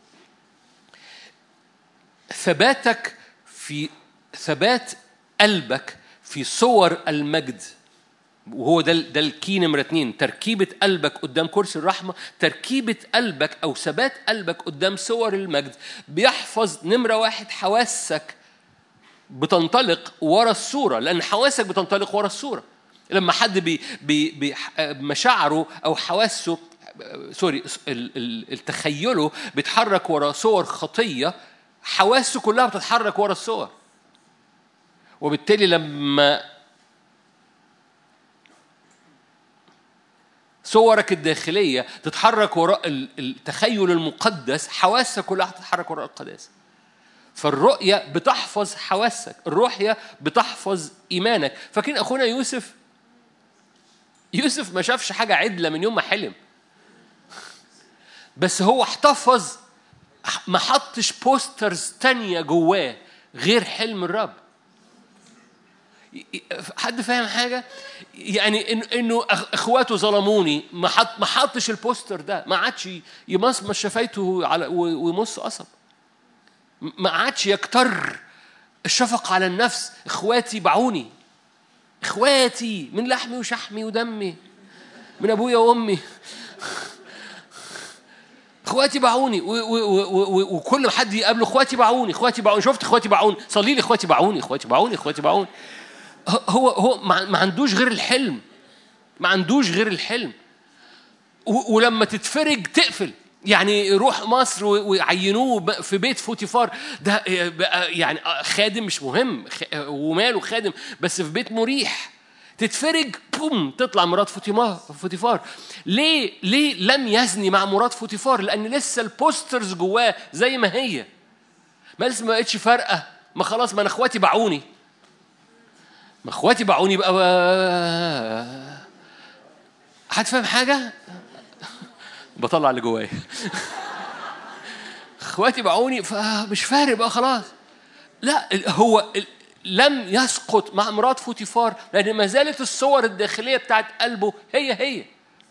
ثباتك في ثبات قلبك في صور المجد وهو ده ده الكي نمرة اتنين تركيبة قلبك قدام كرسي الرحمة تركيبة قلبك أو ثبات قلبك قدام صور المجد بيحفظ نمرة واحد حواسك بتنطلق ورا الصورة لأن حواسك بتنطلق ورا الصورة لما حد بي بي بي مشاعره أو حواسه سوري التخيله بيتحرك ورا صور خطية حواسه كلها بتتحرك ورا الصور وبالتالي لما صورك الداخلية تتحرك وراء التخيل المقدس حواسك كلها تتحرك وراء القداسة فالرؤية بتحفظ حواسك الرؤية بتحفظ إيمانك فاكرين أخونا يوسف يوسف ما شافش حاجة عدلة من يوم ما حلم بس هو احتفظ ما حطش بوسترز تانية جواه غير حلم الرب حد فاهم حاجة؟ يعني إن إنه إخواته ظلموني ما حط ما حطش البوستر ده ما عادش يمصمص شفايته على ويمص قصب ما عادش يكتر الشفقة على النفس إخواتي باعوني إخواتي من لحمي وشحمي ودمي من أبويا وأمي اخواتي باعوني وكل ما حد يقابله اخواتي باعوني اخواتي باعوني شفت اخواتي باعوني صلي لي اخواتي باعوني اخواتي باعوني اخواتي باعوني هو هو ما عندوش غير الحلم ما عندوش غير الحلم ولما تتفرج تقفل يعني يروح مصر ويعينوه في بيت فوتيفار ده يعني خادم مش مهم وماله خادم بس في بيت مريح تتفرج بوم تطلع مرات فوتيفار ليه ليه لم يزني مع مرات فوتيفار لان لسه البوسترز جواه زي ما هي ما لسه ما بقتش فارقه ما خلاص ما انا اخواتي باعوني ما اخواتي باعوني بقى حد فاهم حاجه بطلع اللي جوايا اخواتي باعوني فمش فارق بقى خلاص لا هو لم يسقط مع مرات فوتيفار لأن ما زالت الصور الداخلية بتاعت قلبه هي هي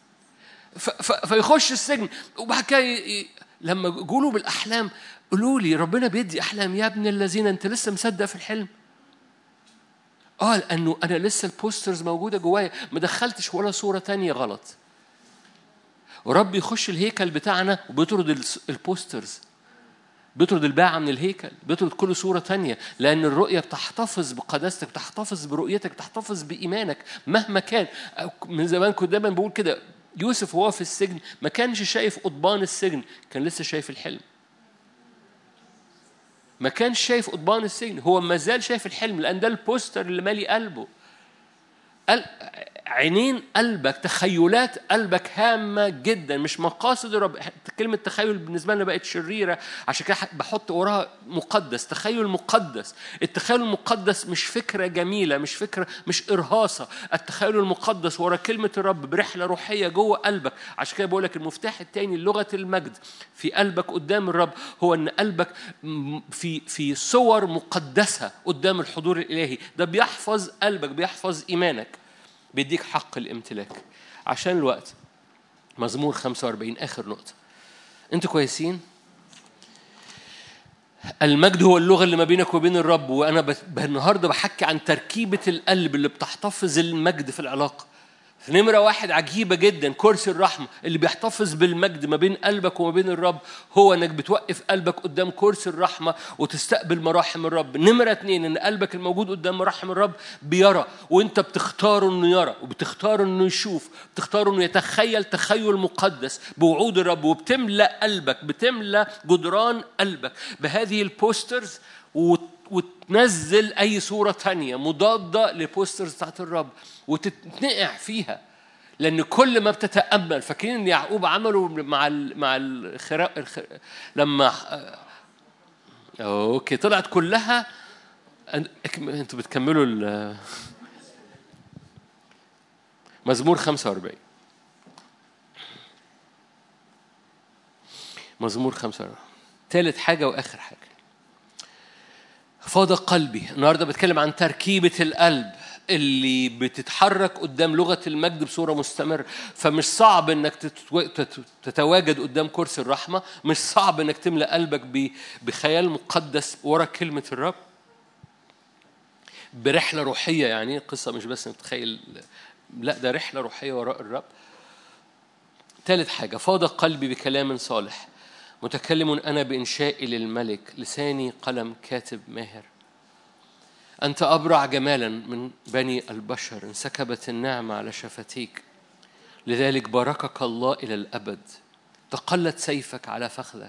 فيخش السجن وبعد كده لما جولوا بالأحلام قولوا لي ربنا بيدي أحلام يا ابن الذين أنت لسه مصدق في الحلم اه لأنه أنا لسه البوسترز موجودة جوايا ما دخلتش ولا صورة تانية غلط ورب يخش الهيكل بتاعنا وبيطرد البوسترز بيطرد الباعة من الهيكل بيطرد كل صورة تانية لأن الرؤية بتحتفظ بقداستك بتحتفظ برؤيتك بتحتفظ بإيمانك مهما كان من زمان كنت دايما بقول كده يوسف وهو في السجن ما كانش شايف قضبان السجن كان لسه شايف الحلم ما كانش شايف قضبان السجن هو ما زال شايف الحلم لأن ده البوستر اللي مالي قلبه عينين قلبك تخيلات قلبك هامة جدا مش مقاصد الرب كلمة تخيل بالنسبة لنا بقت شريرة عشان كده بحط وراها مقدس تخيل مقدس التخيل المقدس مش فكرة جميلة مش فكرة مش إرهاصة التخيل المقدس ورا كلمة الرب برحلة روحية جوه قلبك عشان كده بقول لك المفتاح التاني لغة المجد في قلبك قدام الرب هو إن قلبك في في صور مقدسة قدام الحضور الإلهي ده بيحفظ قلبك بيحفظ إيمانك بيديك حق الامتلاك عشان الوقت مزمور 45 آخر نقطة أنتوا كويسين؟ المجد هو اللغة اللي ما بينك وبين الرب وأنا النهاردة بحكي عن تركيبة القلب اللي بتحتفظ المجد في العلاقة نمرة واحد عجيبة جدا كرسي الرحمة اللي بيحتفظ بالمجد ما بين قلبك وما بين الرب هو انك بتوقف قلبك قدام كرسي الرحمة وتستقبل مراحم الرب نمرة اتنين ان قلبك الموجود قدام مراحم الرب بيرى وانت بتختاره انه يرى وبتختاره انه يشوف بتختاره انه يتخيل تخيل مقدس بوعود الرب وبتملأ قلبك بتملأ جدران قلبك بهذه البوسترز وتنزل أي صورة تانية مضادة لبوسترز بتاعت الرب وتتنقع فيها لأن كل ما بتتأمل فاكرين إن يعقوب عمله مع ال مع الخراء لما أوكي طلعت كلها أنتوا بتكملوا ال مزمور 45 مزمور 45 ثالث حاجة وآخر حاجة فاض قلبي النهارده بتكلم عن تركيبة القلب اللي بتتحرك قدام لغة المجد بصورة مستمرة فمش صعب انك تتواجد قدام كرسي الرحمة مش صعب انك تملأ قلبك بخيال مقدس ورا كلمة الرب برحلة روحية يعني قصة مش بس انك تخيل لا ده رحلة روحية وراء الرب ثالث حاجة فاض قلبي بكلام صالح متكلم أنا بإنشائي للملك لساني قلم كاتب ماهر أنت أبرع جمالا من بني البشر انسكبت النعمة على شفتيك لذلك باركك الله إلى الأبد تقلت سيفك على فخذك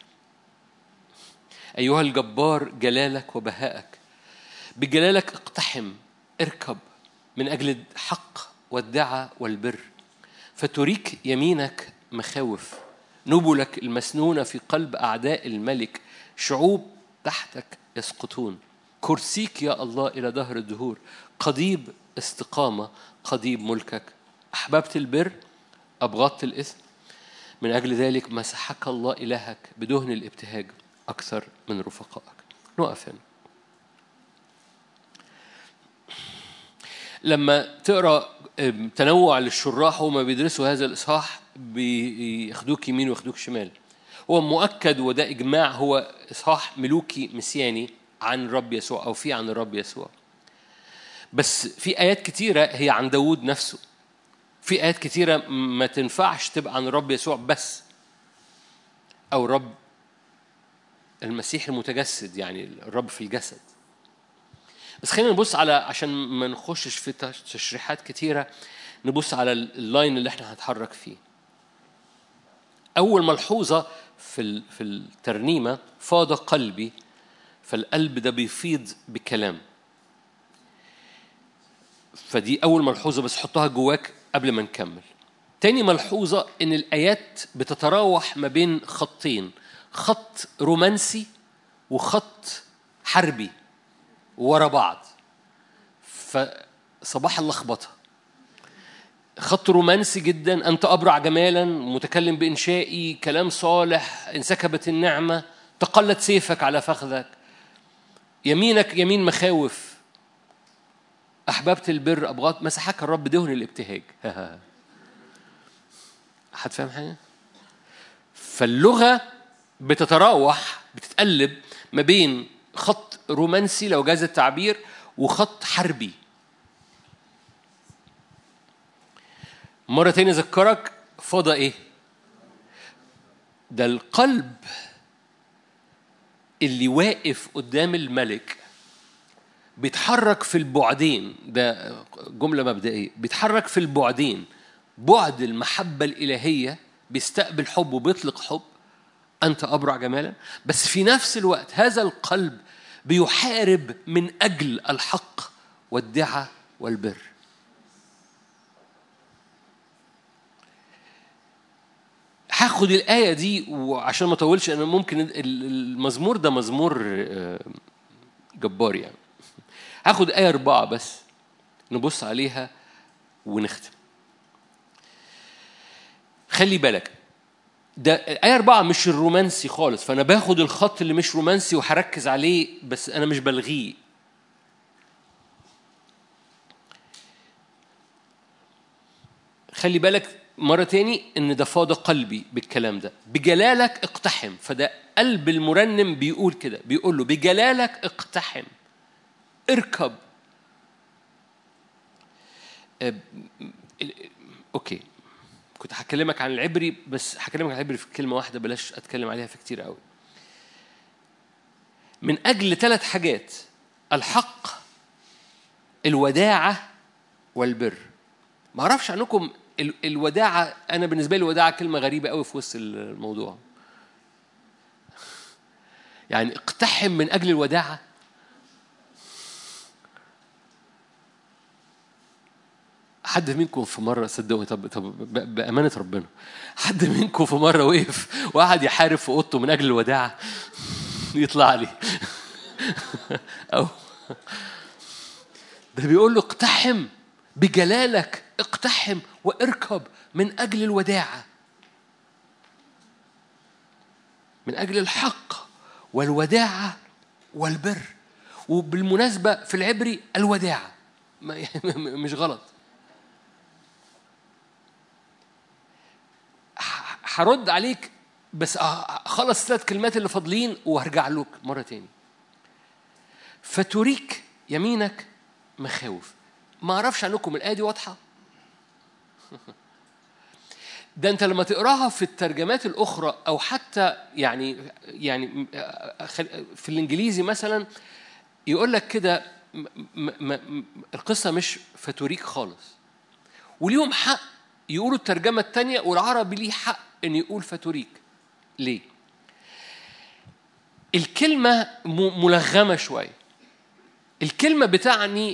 أيها الجبار جلالك وبهائك بجلالك اقتحم اركب من أجل الحق والدعة والبر فتريك يمينك مخاوف نبلك المسنونة في قلب أعداء الملك شعوب تحتك يسقطون كرسيك يا الله إلى دهر الدهور قضيب استقامة قضيب ملكك أحببت البر أبغضت الإثم من أجل ذلك مسحك الله إلهك بدهن الابتهاج أكثر من رفقائك نقف هنا لما تقرا تنوع للشراح وهم بيدرسوا هذا الاصحاح بياخدوك يمين وياخدوك شمال هو مؤكد وده إجماع هو إصحاح ملوكي مسياني عن الرب يسوع أو في عن الرب يسوع بس في آيات كتيرة هي عن داوود نفسه في آيات كتيرة ما تنفعش تبقى عن الرب يسوع بس أو الرب المسيح المتجسد يعني الرب في الجسد بس خلينا نبص على عشان ما نخشش في تشريحات كتيرة نبص على اللاين اللي احنا هنتحرك فيه أول ملحوظة في في الترنيمة فاض قلبي فالقلب ده بيفيض بكلام فدي أول ملحوظة بس حطها جواك قبل ما نكمل تاني ملحوظة إن الآيات بتتراوح ما بين خطين خط رومانسي وخط حربي ورا بعض فصباح اللخبطة خط رومانسي جدا أنت أبرع جمالا متكلم بإنشائي كلام صالح انسكبت النعمة تقلت سيفك على فخذك يمينك يمين مخاوف أحببت البر أبغاط مسحك الرب دهن الابتهاج حد فاهم حاجة؟ فاللغة بتتراوح بتتقلب ما بين خط رومانسي لو جاز التعبير وخط حربي مرة تاني أذكرك فضى إيه؟ ده القلب اللي واقف قدام الملك بيتحرك في البعدين ده جملة مبدئية بيتحرك في البعدين بعد المحبة الإلهية بيستقبل حب وبيطلق حب أنت أبرع جمالا بس في نفس الوقت هذا القلب بيحارب من أجل الحق والدعة والبر هاخد الآية دي وعشان ما أطولش أنا ممكن المزمور ده مزمور آه، جبار يعني هاخد آية أربعة بس نبص عليها ونختم خلي بالك ده آية أربعة مش الرومانسي خالص فأنا باخد الخط اللي مش رومانسي وهركز عليه بس أنا مش بلغيه خلي بالك مرة تاني إن ده فاض قلبي بالكلام ده بجلالك اقتحم فده قلب المرنم بيقول كده بيقول له بجلالك اقتحم اركب اوكي كنت هكلمك عن العبري بس هكلمك عن العبري في كلمه واحده بلاش اتكلم عليها في كتير قوي من اجل ثلاث حاجات الحق الوداعه والبر ما اعرفش عنكم الوداعه انا بالنسبه لي الوداعه كلمه غريبه قوي في وسط الموضوع يعني اقتحم من اجل الوداعه حد منكم في مرة صدقوني طب طب بأمانة ربنا حد منكم في مرة وقف وقعد يحارب في أوضته من أجل الوداعة يطلع لي أو ده بيقول له اقتحم بجلالك اقتحم واركب من أجل الوداعة من أجل الحق والوداعة والبر وبالمناسبة في العبري الوداعة مش غلط هرد عليك بس اخلص الثلاث كلمات اللي فاضلين وهرجع لك مره تاني فتريك يمينك مخاوف ما اعرفش عنكم الايه دي واضحه ده انت لما تقراها في الترجمات الاخرى او حتى يعني يعني في الانجليزي مثلا يقول لك كده القصه مش فتوريك خالص وليهم حق يقولوا الترجمه الثانيه والعربي ليه حق ان يقول فتريك ليه الكلمه ملغمه شويه الكلمه بتعني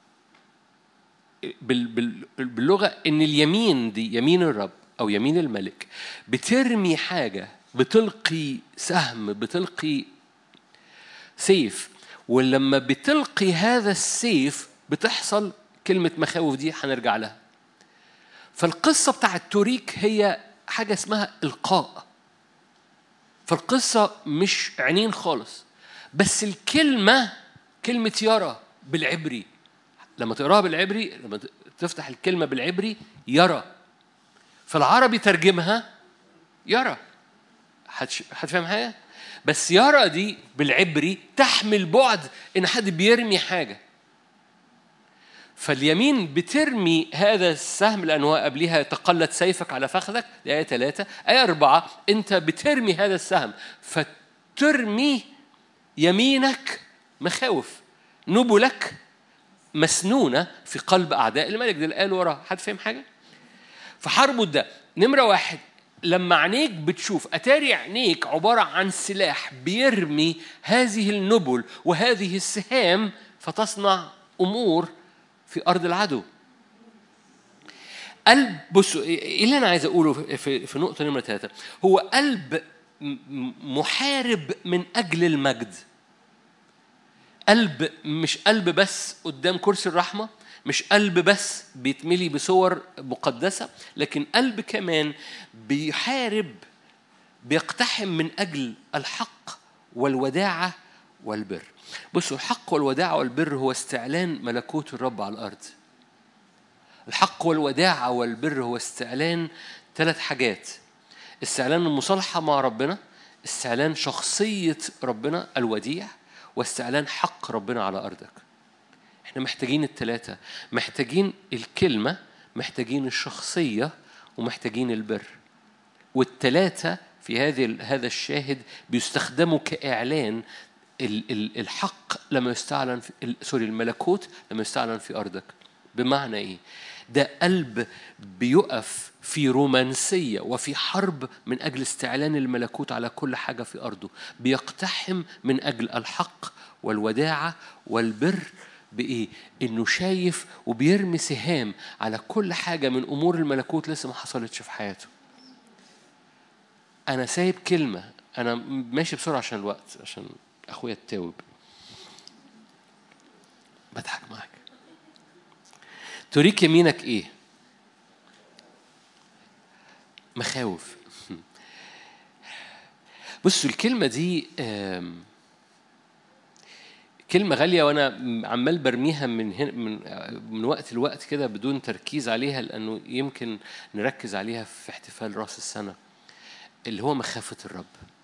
باللغه ان اليمين دي يمين الرب او يمين الملك بترمي حاجه بتلقي سهم بتلقي سيف ولما بتلقي هذا السيف بتحصل كلمه مخاوف دي هنرجع لها فالقصه بتاعت توريك هي حاجة اسمها إلقاء فالقصة مش عينين خالص بس الكلمة كلمة يرى بالعبري لما تقراها بالعبري لما تفتح الكلمة بالعبري يرى فالعربي ترجمها يرى هتفهم حاجه بس يرى دي بالعبري تحمل بعد ان حد بيرمي حاجه فاليمين بترمي هذا السهم لأنه قبلها تقلت سيفك على فخذك دي آية ثلاثة آية أربعة أنت بترمي هذا السهم فترمي يمينك مخاوف نبلك مسنونة في قلب أعداء الملك ده اللي قال وراه حد فاهم حاجة؟ فحربه ده نمرة واحد لما عينيك بتشوف أتاري عينيك عبارة عن سلاح بيرمي هذه النبل وهذه السهام فتصنع أمور في أرض العدو قلب بصوا ايه اللي انا عايز اقوله في في نقطه نمره ثلاثه هو قلب محارب من اجل المجد قلب مش قلب بس قدام كرسي الرحمه مش قلب بس بيتملي بصور مقدسه لكن قلب كمان بيحارب بيقتحم من اجل الحق والوداعه والبر بصوا الحق والوداعه والبر هو استعلان ملكوت الرب على الارض الحق والوداعه والبر هو استعلان ثلاث حاجات استعلان المصالحه مع ربنا استعلان شخصيه ربنا الوديع واستعلان حق ربنا على أرضك احنا محتاجين التلاتة محتاجين الكلمة محتاجين الشخصية ومحتاجين البر والتلاتة في هذه هذا الشاهد بيستخدموا كإعلان الحق لما يستعلن في سوري الملكوت لما يستعلن في أرضك بمعنى إيه؟ ده قلب بيقف في رومانسية وفي حرب من أجل استعلان الملكوت على كل حاجة في أرضه بيقتحم من أجل الحق والوداعة والبر بإيه؟ إنه شايف وبيرمي سهام على كل حاجة من أمور الملكوت لسه ما حصلتش في حياته أنا سايب كلمة أنا ماشي بسرعة عشان الوقت عشان أخويا التاوب بضحك معاك تريك يمينك ايه مخاوف بصوا الكلمة دي كلمة غالية وأنا عمال برميها من هنا من من وقت لوقت كده بدون تركيز عليها لأنه يمكن نركز عليها في احتفال رأس السنة اللي هو مخافة الرب.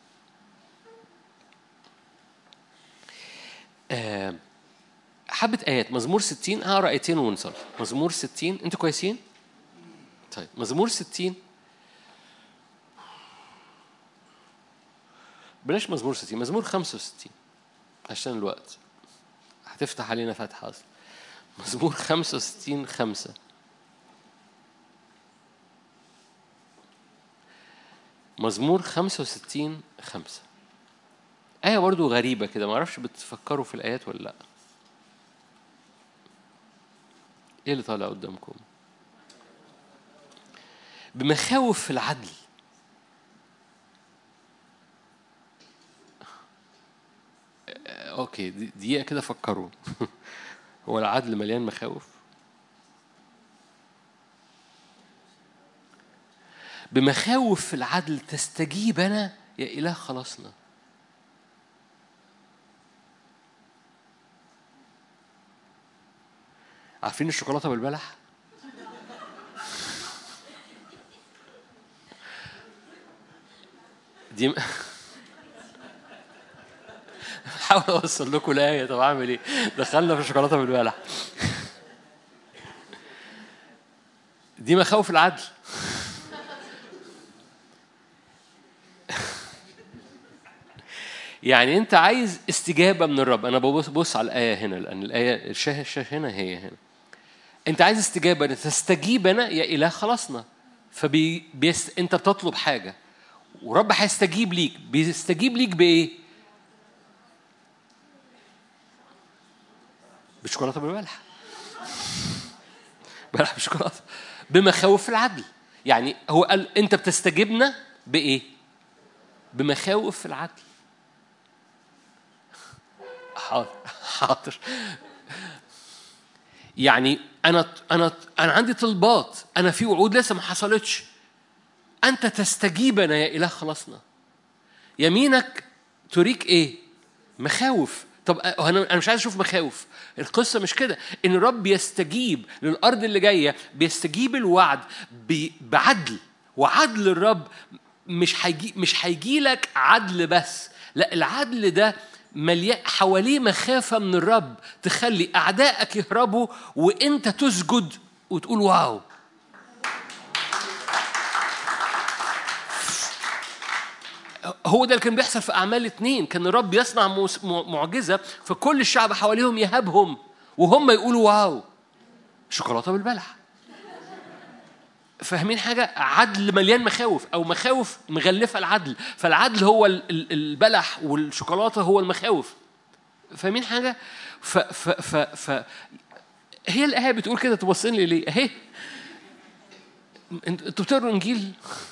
آه حبة آيات مزمور 60 هقرا آيتين ونصلي مزمور 60 أنتوا كويسين؟ طيب مزمور 60 بلاش مزمور 60 مزمور 65 عشان الوقت هتفتح علينا فتحة أصلا مزمور 65 5 مزمور 65 5 آية برضو غريبة كده معرفش بتفكروا في الآيات ولا لأ ايه اللي طالع قدامكم بمخاوف في العدل اوكي دقيقه كده فكروا هو العدل مليان مخاوف بمخاوف في العدل تستجيب انا يا اله خلاصنا عارفين الشوكولاته بالبلح دي حاول اوصل لكم الايه طب اعمل ايه دخلنا في الشوكولاته بالبلح دي مخاوف العدل يعني انت عايز استجابه من الرب انا ببص بص على الايه هنا لان الايه الشاشه هنا هي هنا انت عايز استجابه تستجيب انا يا اله خلصنا فبي بيست... انت بتطلب حاجه ورب هيستجيب ليك بيستجيب ليك بايه بشوكولاته بالملح بلح بشوكولاته بمخاوف العدل يعني هو قال انت بتستجيبنا بايه بمخاوف العدل حاضر حاضر يعني انا انا انا عندي طلبات انا في وعود لسه ما حصلتش انت تستجيبنا يا اله خلصنا يمينك تريك ايه مخاوف طب انا مش عايز اشوف مخاوف القصه مش كده ان الرب يستجيب للارض اللي جايه بيستجيب الوعد بعدل وعدل الرب مش هيجي مش هيجي لك عدل بس لا العدل ده مليان حواليه مخافة من الرب تخلي أعدائك يهربوا وأنت تسجد وتقول واو هو ده اللي كان بيحصل في أعمال اتنين كان الرب يصنع موس- م- معجزة فكل الشعب حواليهم يهابهم وهم يقولوا واو شوكولاتة بالبلح فاهمين حاجة عدل مليان مخاوف أو مخاوف مغلفة العدل فالعدل هو ال- ال- البلح والشوكولاتة هو المخاوف فاهمين حاجة ف ف ف ف هي الآية بتقول كده تبصين لي ليه أهي انت- انتوا بتقروا إنجيل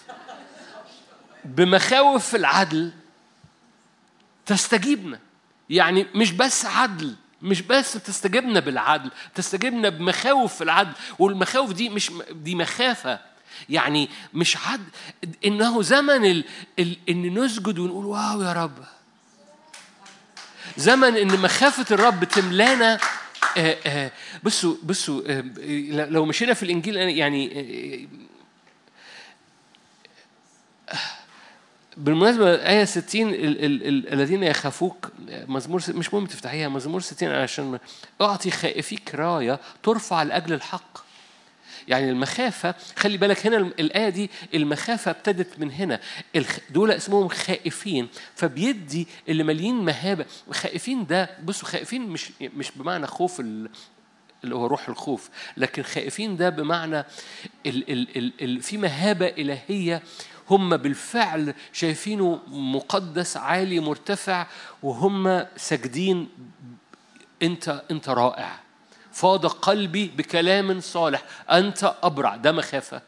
بمخاوف العدل تستجيبنا يعني مش بس عدل مش بس بتستجيبنا بالعدل تستجيبنا بمخاوف العدل والمخاوف دي مش دي مخافة يعني مش عدل إنه زمن ال... ال... إن نسجد ونقول واو يا رب زمن إن مخافة الرب تملانا آه، آه، بصوا بصوا آه، لو مشينا في الإنجيل يعني آه، بالمناسبة آية 60 ال- ال- ال- الذين يخافوك مزمور س- مش مهم تفتحيها مزمور 60 عشان أعطي خائفيك راية ترفع لأجل الحق يعني المخافة خلي بالك هنا الم- الآية دي المخافة ابتدت من هنا الخ- دول اسمهم خائفين فبيدي اللي مالين مهابة خائفين ده بصوا خائفين مش مش بمعنى خوف ال اللي هو روح الخوف لكن خائفين ده بمعنى ال ال ال ال في مهابة إلهية هم بالفعل شايفينه مقدس عالي مرتفع وهم ساجدين انت انت رائع فاض قلبي بكلام صالح انت ابرع ده مخافه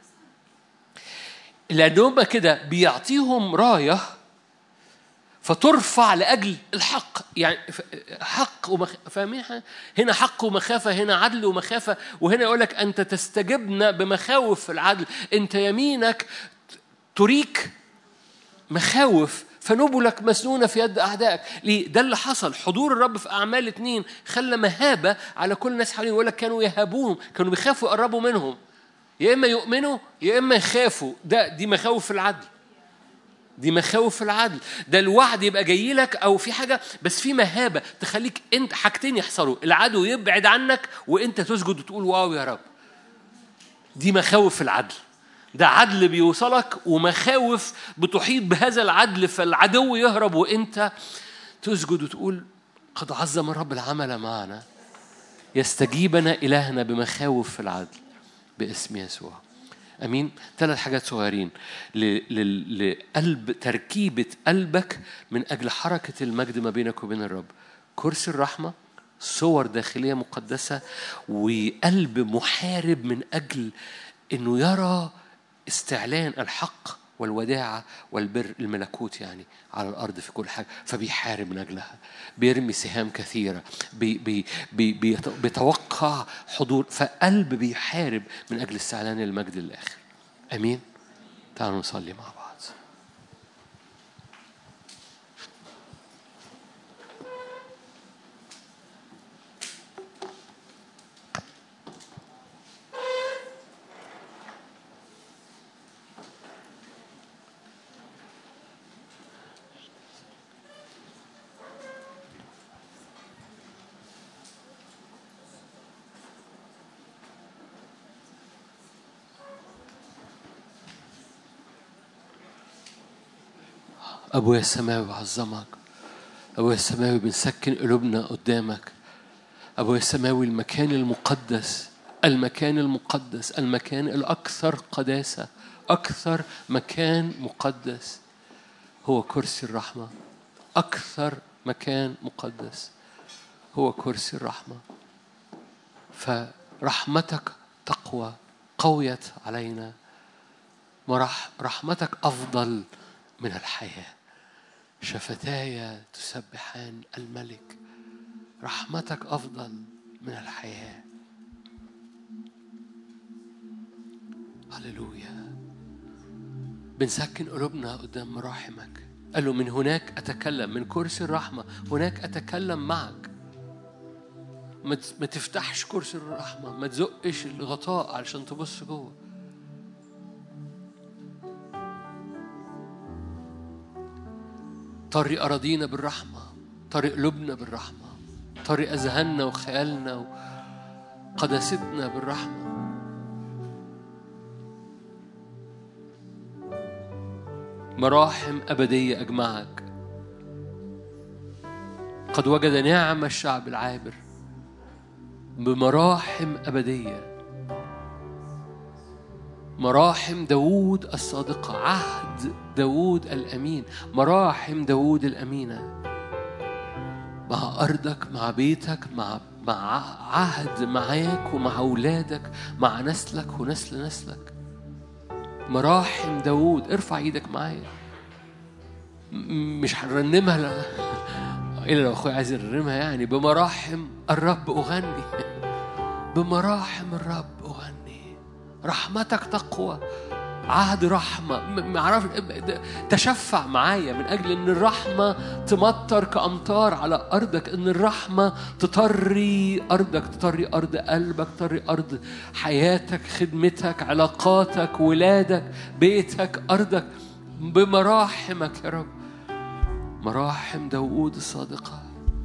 لانهم كده بيعطيهم رايه فترفع لاجل الحق يعني ف- حق ومخ... فاهمين حاجة؟ هنا حق ومخافه هنا عدل ومخافه وهنا يقول لك انت تستجبنا بمخاوف العدل انت يمينك تريك مخاوف فنبلك مسنونة في يد أعدائك ليه؟ ده اللي حصل حضور الرب في أعمال اتنين خلى مهابة على كل الناس حوالين يقول لك كانوا يهابوهم كانوا بيخافوا يقربوا منهم يا إما يؤمنوا يا إما يخافوا ده دي مخاوف العدل دي مخاوف العدل ده الوعد يبقى جاي لك او في حاجه بس في مهابه تخليك انت حاجتين يحصلوا العدو يبعد عنك وانت تسجد وتقول واو يا رب دي مخاوف العدل ده عدل بيوصلك ومخاوف بتحيط بهذا العدل فالعدو يهرب وانت تسجد وتقول قد عظم الرب العمل معنا يستجيبنا إلهنا بمخاوف في العدل باسم يسوع امين ثلاث حاجات صغيرين ل- ل- لقلب تركيبه قلبك من اجل حركه المجد ما بينك وبين الرب كرسي الرحمه صور داخليه مقدسه وقلب محارب من اجل انه يرى استعلان الحق والوداعة والبر الملكوت يعني على الأرض في كل حاجة فبيحارب من أجلها بيرمي سهام كثيرة بي بي بي بيت- بيتوقع حضور فقلب بيحارب من أجل استعلان المجد للآخر أمين تعالوا نصلي مع بعض أبويا السماوي بعظمك أبويا السماوي بنسكن قلوبنا قدامك أبويا السماوي المكان المقدس المكان المقدس المكان الأكثر قداسة أكثر مكان مقدس هو كرسي الرحمة أكثر مكان مقدس هو كرسي الرحمة فرحمتك تقوى قويت علينا ورح رحمتك أفضل من الحياة شفتاي تسبحان الملك رحمتك أفضل من الحياة هللويا بنسكن قلوبنا قدام مراحمك قال له من هناك أتكلم من كرسي الرحمة هناك أتكلم معك ما ت- ما تفتحش كرسي الرحمة ما تزقش الغطاء علشان تبص جوه طري أراضينا بالرحمة طري قلوبنا بالرحمة طري أذهاننا وخيالنا وقداستنا بالرحمة مراحم أبدية أجمعك قد وجد نعم الشعب العابر بمراحم أبدية مراحم داوود الصادقة عهد داوود الأمين مراحم داوود الأمينة مع أرضك مع بيتك مع مع عهد معاك ومع أولادك مع نسلك ونسل نسلك مراحم داوود ارفع ايدك معايا م- مش هنرنمها لا الا لو اخويا عايز يرنمها يعني بمراحم الرب اغني بمراحم الرب اغني رحمتك تقوى عهد رحمة م- معرف تشفع معايا من أجل أن الرحمة تمطر كأمطار على أرضك أن الرحمة تطري أرضك تطري أرض قلبك تطري أرض حياتك خدمتك علاقاتك ولادك بيتك أرضك بمراحمك يا رب مراحم داوود الصادقة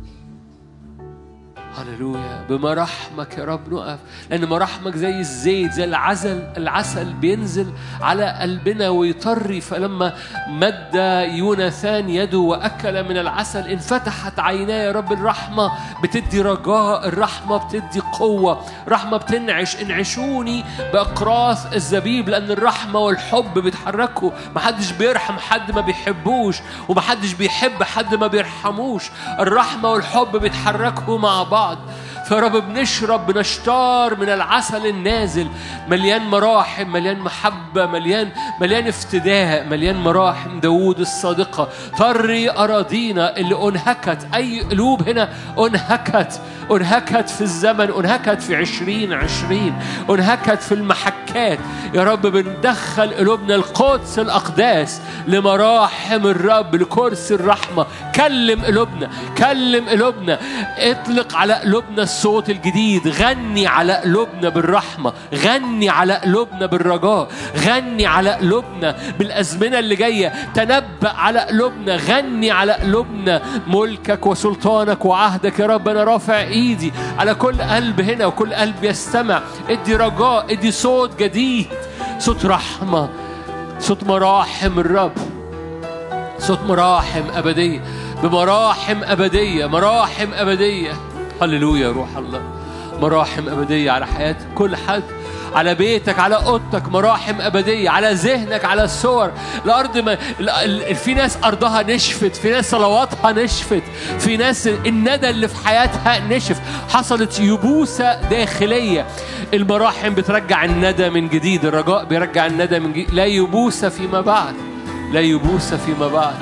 هللويا بمراحمك يا رب نقف لأن مراحمك زي الزيت زي العسل العسل بينزل على قلبنا ويطري فلما مد يوناثان يده وأكل من العسل انفتحت عيناه يا رب الرحمة بتدي رجاء الرحمة بتدي قوة رحمة بتنعش انعشوني بأقراص الزبيب لأن الرحمة والحب بيتحركوا محدش بيرحم حد ما بيحبوش ومحدش بيحب حد ما بيرحموش الرحمة والحب بيتحركوا مع بعض فيا رب بنشرب بنشتار من العسل النازل مليان مراحم مليان محبة مليان مليان افتداء مليان مراحم داوود الصادقة طري أراضينا اللي أنهكت أي قلوب هنا أنهكت أنهكت في الزمن أنهكت في عشرين عشرين أنهكت في المحكات يا رب بندخل قلوبنا القدس الأقداس لمراحم الرب لكرسي الرحمة كلم قلوبنا كلم قلوبنا اطلق على قلوبنا الصوت الجديد غني على قلوبنا بالرحمة غني على قلوبنا بالرجاء غني على قلوبنا بالأزمنة اللي جاية تنبأ على قلوبنا غني على قلوبنا ملكك وسلطانك وعهدك يا رب أنا رافع إيدي على كل قلب هنا وكل قلب يستمع ادي رجاء ادي صوت جديد صوت رحمة صوت مراحم الرب صوت مراحم أبدية بمراحم أبدية مراحم أبدية هللويا روح الله مراحم أبدية على حياة كل حد على بيتك على اوضتك مراحم ابديه على ذهنك على الصور الارض ما ال- ال- في ناس ارضها نشفت في ناس صلواتها نشفت في ناس الندى اللي في حياتها نشف حصلت يبوسه داخليه المراحم بترجع الندى من جديد الرجاء بيرجع الندى من جديد لا يبوس فيما بعد لا يبوس فيما بعد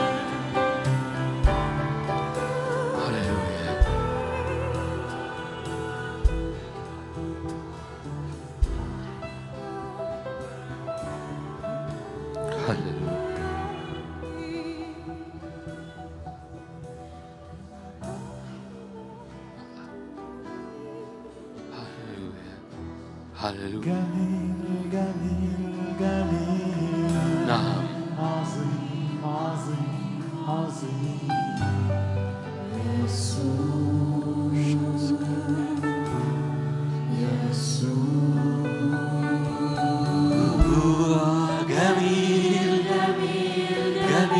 هللويا هللويا هللويا هللويا جميل جميل جميل نعم عظيم عظيم عظيم يسوع جميل جميل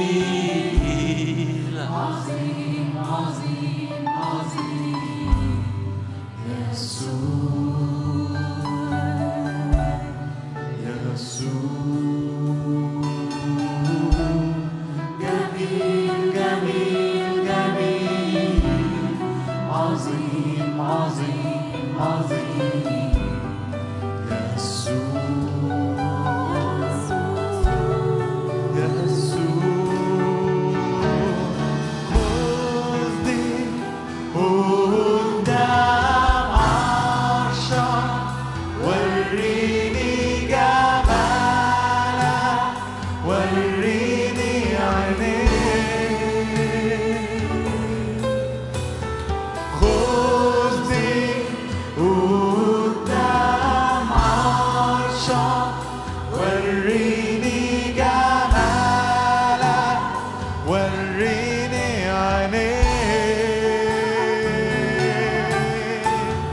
جميل عظيم عظيم عظيم يسوع يسوع جميل جميل جميل عظيم عظيم عظيم عينيك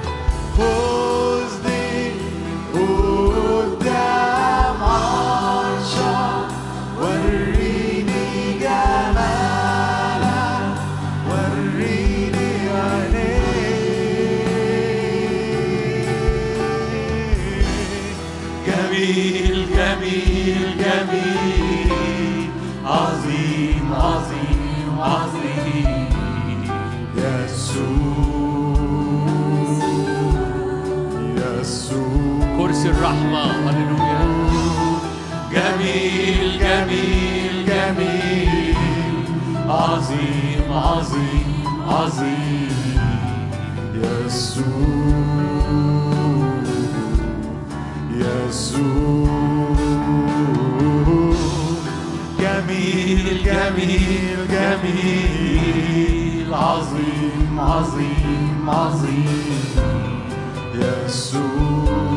خذني قدام عرشك وريني جمالك وريني عينيك جميل جميل جميل عظيم عظيم عظيم يسوع يسوع كرسي الرحمة هللويا جميل جميل جميل عظيم عظيم عظيم يسوع يسوع جميل جميل جميل عظيم عظيم عظيم يسوع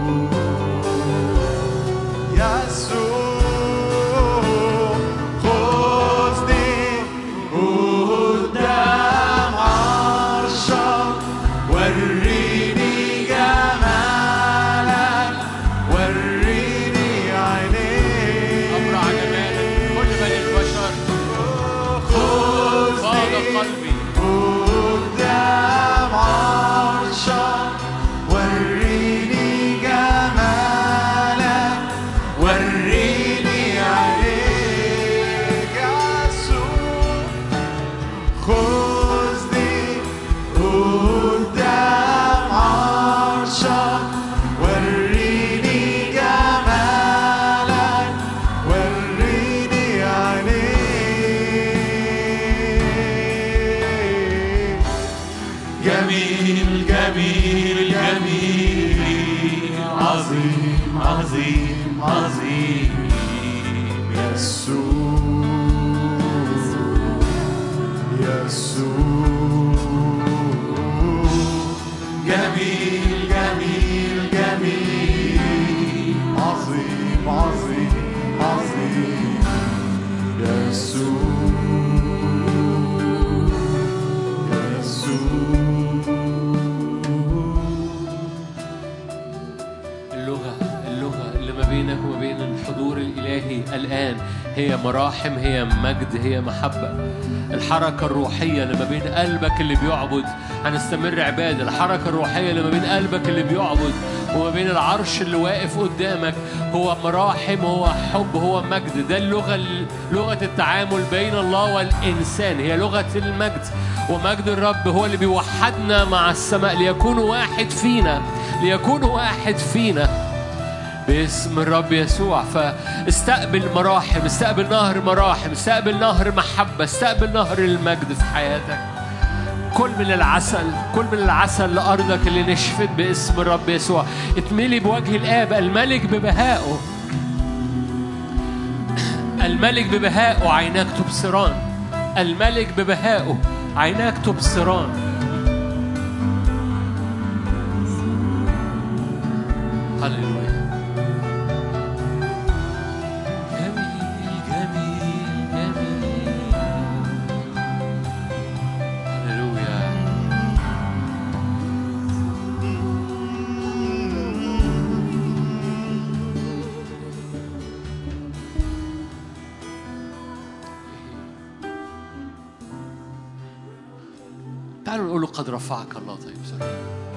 يسوع خذني قدام عرشك وريني جمالك وريني عينيك أبرع جمالك كل بني البشر فاض خذني قلبي قدام عرشك وريني جمالك وريني عليك يسوع خذني قدام عرشك وريني جمالك وريني عليك جميل جميل جميل عظيم عظيم عظيم يسوع يسوع جميل جميل جميل عظيم عظيم عظيم يسوع اللغة اللغة اللي ما بينك وما بين الحضور الإلهي الآن هي مراحم هي مجد هي محبة الحركة الروحية اللي ما بين قلبك اللي بيعبد هنستمر عبادة الحركة الروحية اللي ما بين قلبك اللي بيعبد وما بين العرش اللي واقف قدامك هو مراحم هو حب هو مجد ده اللغة لغة التعامل بين الله والإنسان هي لغة المجد ومجد الرب هو اللي بيوحدنا مع السماء ليكون واحد فينا ليكون واحد فينا باسم الرب يسوع فاستقبل مراحم استقبل نهر مراحم استقبل نهر محبة استقبل نهر المجد في حياتك كل من العسل كل من العسل لأرضك اللي نشفت باسم الرب يسوع اتملي بوجه الآب الملك ببهائه الملك ببهائه عيناك تبصران الملك ببهائه عيناك تبصران هللويا جميل جميل جميل هللويا تعالوا نقول له قد رفعك الله طيب سوري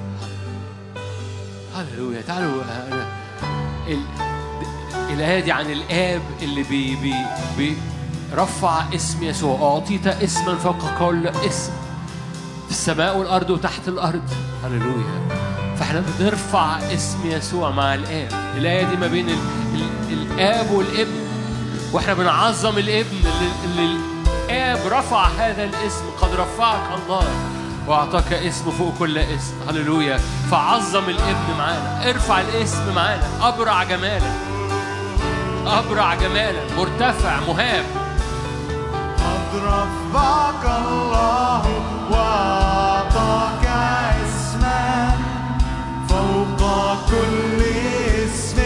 هللويا تعالوا أنا ال- الآية دي عن الآب اللي بي بي بي رفع اسم يسوع أعطيت اسما فوق كل اسم في السماء والأرض وتحت الأرض هللويا فاحنا بنرفع اسم يسوع مع الآب الآية دي ما بين ال ال الآب والابن واحنا بنعظم الابن اللي, اللي الآب رفع هذا الاسم قد رفعك الله وأعطاك اسم فوق كل اسم هللويا فعظم الابن معانا ارفع الاسم معانا أبرع جمالا أبرع جمالا مرتفع مهاب قد رفعك الله وأعطاك اسما فوق كل اسم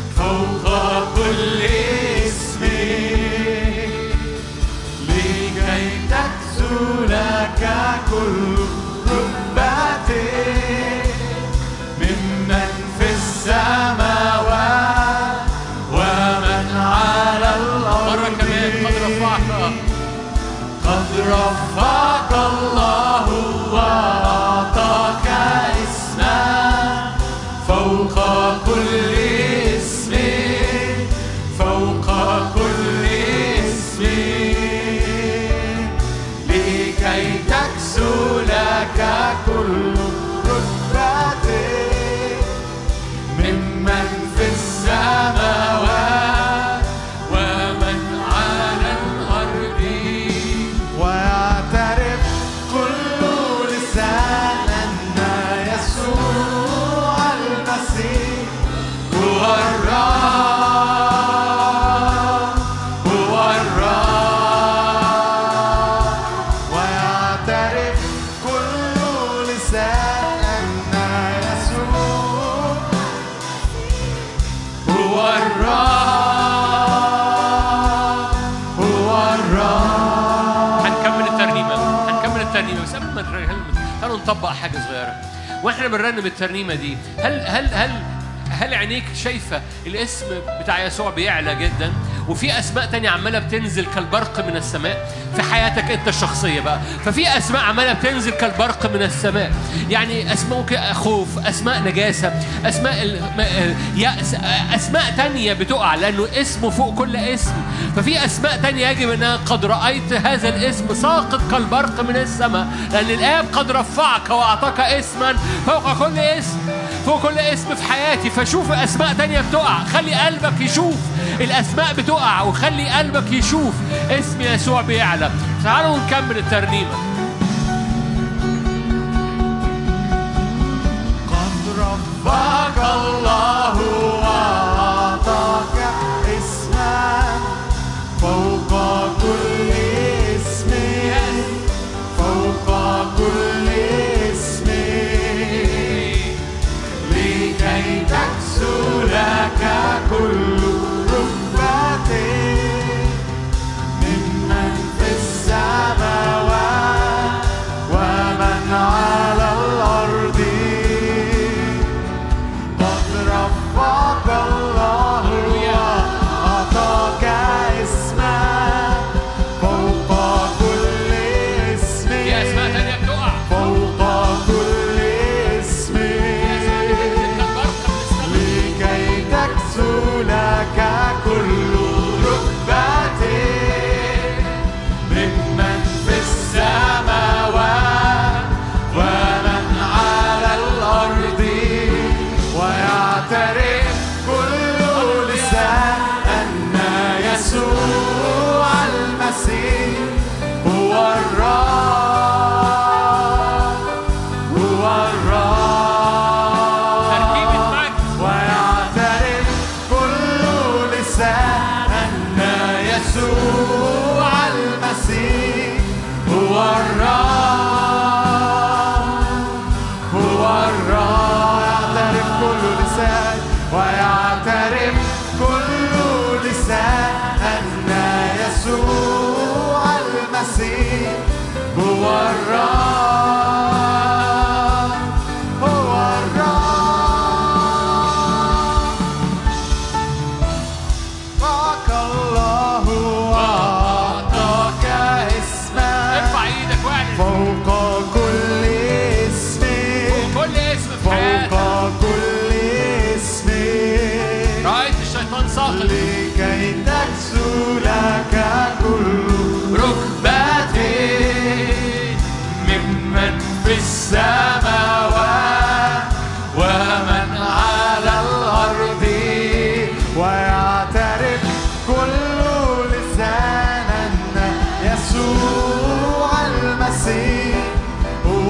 فوق كل اسم لكي لكي تكسو لك كل ركبة ممن في السماوات ومن على الأرض مرة كمان قد رفعك قد رفعك الله وأعطاك اسما فوق كل اسم فوق كل اسم لكي تكسو لك كل ركبة ممن في السماوات ومن على الأرض ويعترف كل لسان أن يسوع المسيح هو الرب هو الرب ويعترف كل لسان أن يسوع هو الرب هو الرب هنكمل الترنيمة هنكمل الترنيمة بس قبل ما نرنم تعالوا نطبق حاجة صغيرة واحنا بنرنم الترنيمة دي هل هل هل هل عينيك شايفة الاسم بتاع يسوع بيعلى جدا وفي اسماء تانية عمالة بتنزل كالبرق من السماء في حياتك انت الشخصية بقى ففي اسماء عمالة بتنزل كالبرق من السماء يعني اسماء ممكن خوف اسماء نجاسة اسماء ال- م- يأس اسماء تانية بتقع لانه اسمه فوق كل اسم ففي اسماء تانية يجب انها قد رأيت هذا الاسم ساقط كالبرق من السماء لان الاب قد رفعك واعطاك اسما فوق كل اسم فوق كل اسم في حياتي فشوف اسماء تانية بتقع خلي قلبك يشوف الاسماء بتقع وخلي قلبك يشوف اسم يسوع بيعلى تعالوا نكمل الترنيمه قد رفعك الله وأعطاك اسما فوق كل اسم فوق كل اسم لكي تكسو لك كل ركبة ممن في السماوات ومن على الأرض قد رفعك الله وأعطاك اسما فوق كل اسم في اسماء تانية بتقع فوق كل اسم كالبرق من السماء لكي تكسو لك كل ركبة ممن في السماوات ومن على الأرض ويعترف كل لسان أن يسوع المسيح هو الرب هو الرب تركيبة مجد. ويعترف كل لسان أن يسوع المسيح هو الرب هو الرب يعترف كل لسان ويعترف كل لسان أن يسوع المسيح هو الرب هو الرب رفعك الله وأعطاك اسما ارفع ايدك واعلن فوق كل اسم كل اسم في حياتك فوق كل اسم رأيت الشيطان ساقط لكي تكسو لك كل ركبة ممن في السماوات ومن على الأرض ويعترف كل لسان أن يسوع المسيح هو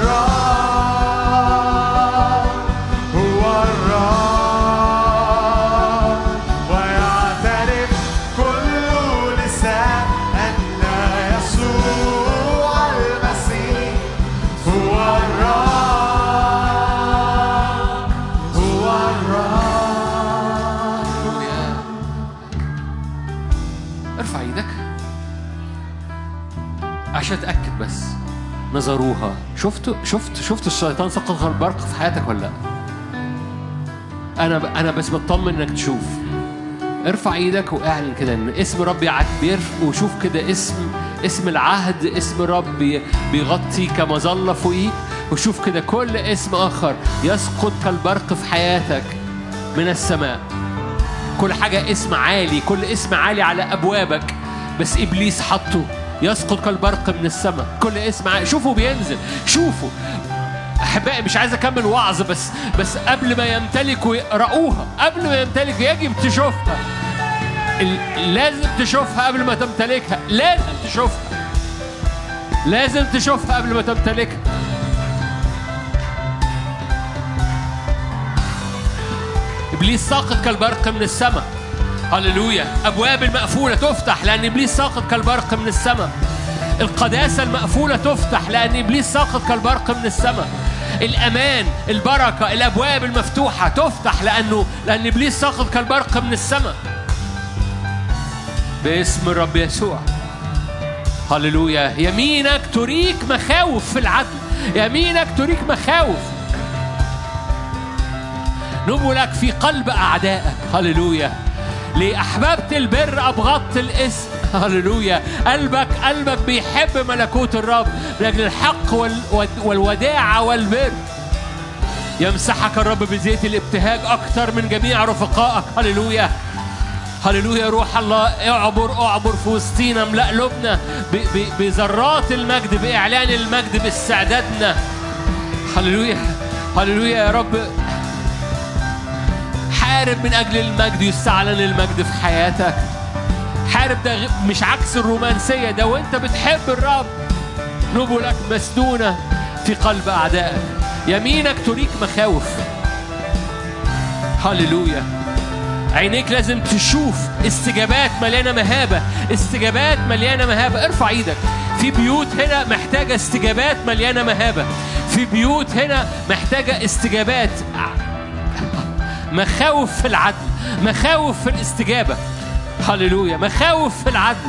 الرب هو الرب ويعترف كل لسان أن يسوع المسيح هو الرب هو الرب ارفع ايدك عشان اتاكد بس نظروها شفتوا شفت شفت الشيطان سقط البرق في حياتك ولا لا انا انا بس بطمن انك تشوف ارفع ايدك واعلن كده ان اسم رب يعبر وشوف كده اسم اسم العهد اسم رب بي- بيغطي كمظله فوقيك وشوف كده كل اسم اخر يسقط كالبرق في حياتك من السماء كل حاجه اسم عالي كل اسم عالي على ابوابك بس ابليس حطه يسقط كالبرق من السماء كل اسم عالي شوفوا بينزل شوفوا احبائي مش عايز اكمل وعظ بس بس قبل ما يمتلكوا رأوها قبل ما يمتلك يجب تشوفها ال- لازم تشوفها قبل ما تمتلكها لازم تشوفها لازم تشوفها قبل ما تمتلكها ابليس ساقط كالبرق من السماء هللويا ابواب المقفوله تفتح لان ابليس ساقط كالبرق من السماء القداسه المقفوله تفتح لان ابليس ساقط كالبرق من السماء الامان البركه الابواب المفتوحه تفتح لانه لان ابليس ساقط كالبرق من السماء باسم الرب يسوع هللويا يمينك تريك مخاوف في العدل يمينك تريك مخاوف نبلك في قلب أعدائك هللويا ليه أحببت البر أبغضت الاسم هللويا قلبك قلبك بيحب ملكوت الرب من أجل الحق وال والوداعة والبر يمسحك الرب بزيت الابتهاج أكثر من جميع رفقائك هللويا هللويا روح الله اعبر اعبر في وسطينا املأ قلوبنا ب- ب- بذرات المجد بإعلان المجد باستعدادنا هللويا هللويا يا رب حارب من أجل المجد يستعلن المجد في حياتك حارب ده غ- مش عكس الرومانسية ده وانت بتحب الرب نبلك مسنونة في قلب أعدائك يمينك تريك مخاوف هللويا عينيك لازم تشوف استجابات مليانة مهابة استجابات مليانة مهابة ارفع ايدك في بيوت هنا محتاجة استجابات مليانة مهابة في بيوت هنا محتاجة استجابات مخاوف في العدل مخاوف في الاستجابة هللويا مخاوف في العدل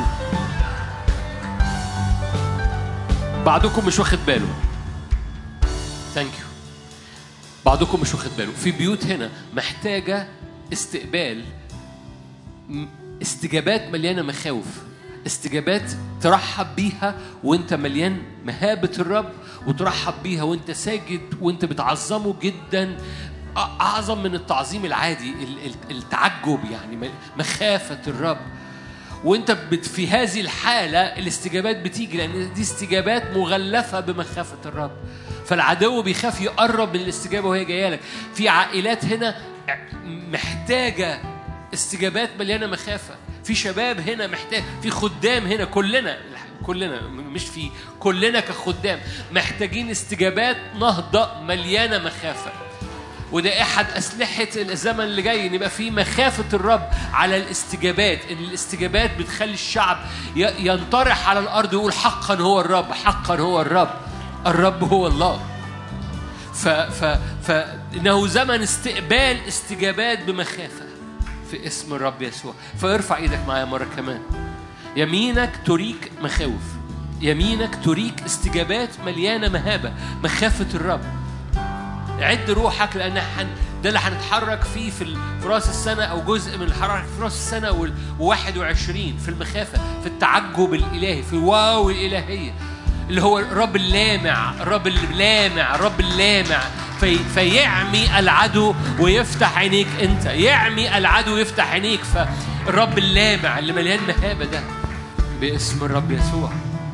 بعضكم مش واخد باله ثانك يو بعضكم مش واخد باله في بيوت هنا محتاجة استقبال م- استجابات مليانة مخاوف استجابات ترحب بيها وانت مليان مهابة الرب وترحب بيها وانت ساجد وانت بتعظمه جدا أ- أعظم من التعظيم العادي ال- ال- التعجب يعني م- مخافة الرب وانت بت- في هذه الحالة الاستجابات بتيجي لأن دي استجابات مغلفة بمخافة الرب فالعدو بيخاف يقرب من الاستجابة وهي جاية لك في عائلات هنا محتاجة استجابات مليانة مخافة في شباب هنا محتاج في خدام هنا كلنا كلنا مش في كلنا كخدام محتاجين استجابات نهضة مليانة مخافة وده احد اسلحه الزمن اللي جاي ان يبقى في مخافه الرب على الاستجابات ان الاستجابات بتخلي الشعب ي- ينطرح على الارض ويقول حقا هو الرب حقا هو الرب الرب هو الله ف ف فانه زمن استقبال استجابات بمخافه في اسم الرب يسوع فارفع ايدك معايا مره كمان يمينك تريك مخاوف يمينك تريك استجابات مليانه مهابه مخافه الرب عد روحك لان حن ده اللي هنتحرك فيه في ال- في راس السنه او جزء من الحركه في راس السنه وال 21 في المخافه في التعجب الالهي في الواو الالهيه اللي هو الرب اللامع الرب اللامع الرب اللامع في فيعمي العدو ويفتح عينيك انت يعمي العدو ويفتح عينيك فالرب اللامع اللي مليان مهابه ده باسم الرب يسوع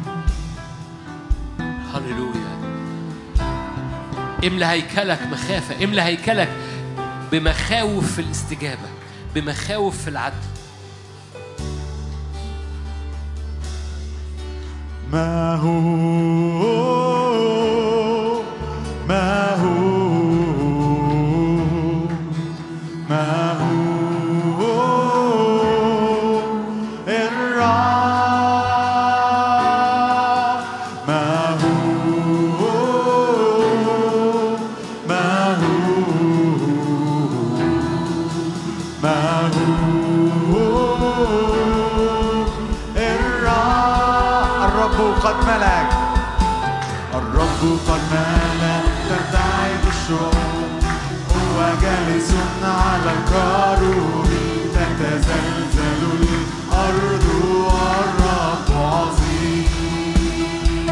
هللويا املى هيكلك مخافة املى هيكلك بمخاوف في الاستجابة بمخاوف في العدل ما هو ما هو ما هو الرب ما هو ما هو ما هو الرب الرب قد ملك الرب قد ملك ترتعد الشعوب هو جالس على الكروب تتزلزل الأرض والرب عظيم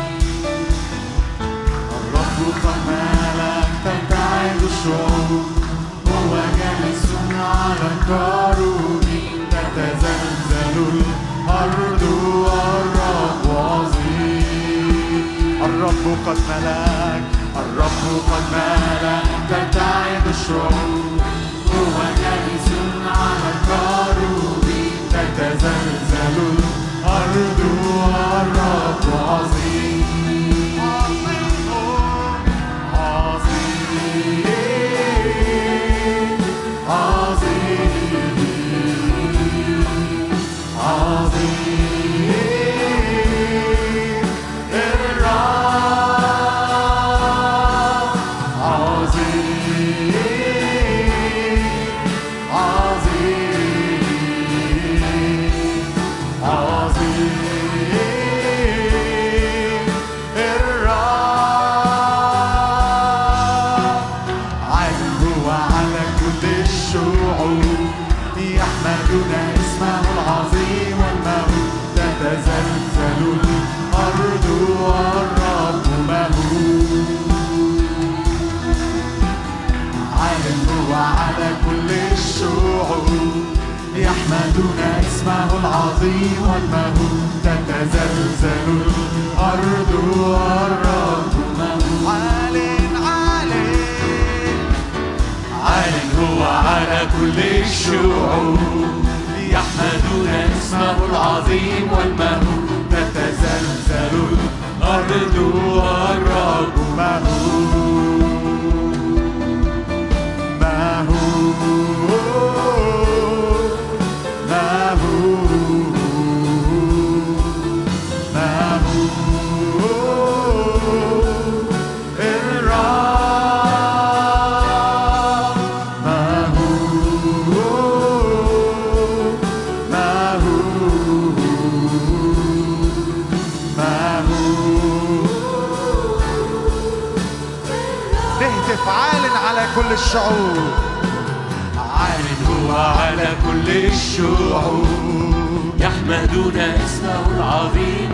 الرب قد ملك ترتعد الشعوب هو جالس على الكروب تتزلزل الأرض والرب عظيم الرب قد ملك الرب قد ملك ترتعد الشعوب هو جالس على الكروب تتزلزل الأرض والرب عظيم عظيم عظيم عظيم الرب عظيم عظيم عظيم الرب عال هو على كل الشعوب يحمدون اسمه العظيم والمهول تتزلزل الأرض والرب مهول عالم هو على كل الشعوب يحمدون اسمه العظيم والمهول تتزلزل الأرض والرب مهول عال عال عال هو على كل الشعوب يحمدون اسمه العظيم والمهول تتزلزل الأرض والرب مهول مهول مهول مهول الرب مهول مهول مهول نهتف عال على كل الشعوب عال هو على كل الشعوب يحمدون اسمه العظيم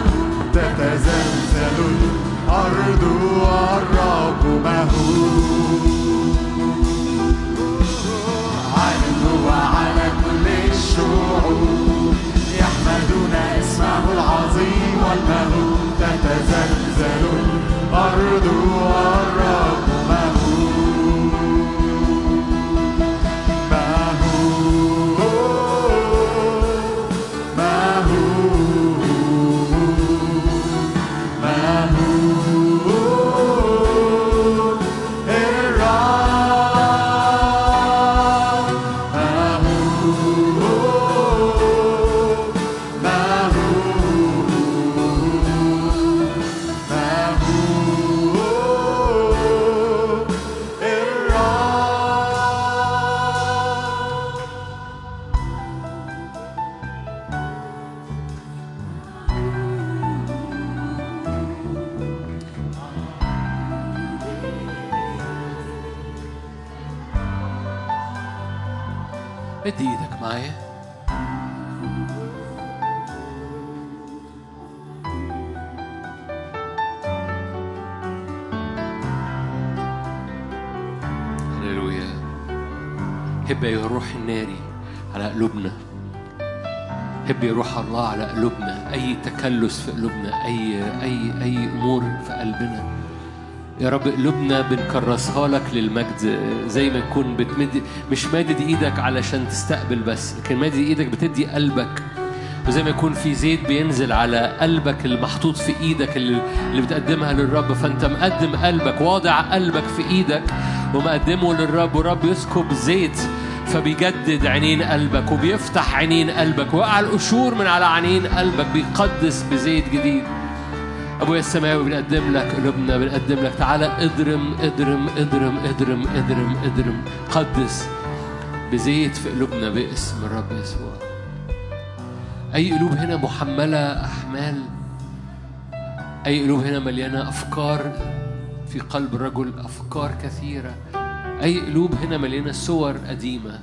تتزلزل الأرض والرب مهول عال هو على كل الشعوب يحمدون اسمه العظيم والمهول تتزلزل الأرض والرب مهول مهول مهول مهول الرب مهول مهول مهول الرب ادي ايدك معايا هللويا هب يا الروح الناري على قلوبنا هب يا روح الله على قلوبنا اي تكلس في قلوبنا اي اي اي امور في قلبنا يا رب قلوبنا بنكرسها لك للمجد زي ما تكون بتمد مش مادد ايدك علشان تستقبل بس لكن مادد ايدك بتدي قلبك وزي ما يكون في زيت بينزل على قلبك المحطوط في ايدك اللي, اللي بتقدمها للرب فانت مقدم قلبك واضع قلبك في ايدك ومقدمه للرب والرب يسكب زيت فبيجدد عينين قلبك وبيفتح عينين قلبك وقع القشور من على عينين قلبك بيقدس بزيت جديد ابويا السماوي بنقدم لك قلوبنا بنقدم لك تعالى اضرم اضرم اضرم اضرم اضرم اضرم قدس بزيت في قلوبنا باسم الرب يسوع اي قلوب هنا محمله احمال أي قلوب هنا مليانة أفكار في قلب الرجل أفكار كثيرة أي قلوب هنا مليانة صور قديمة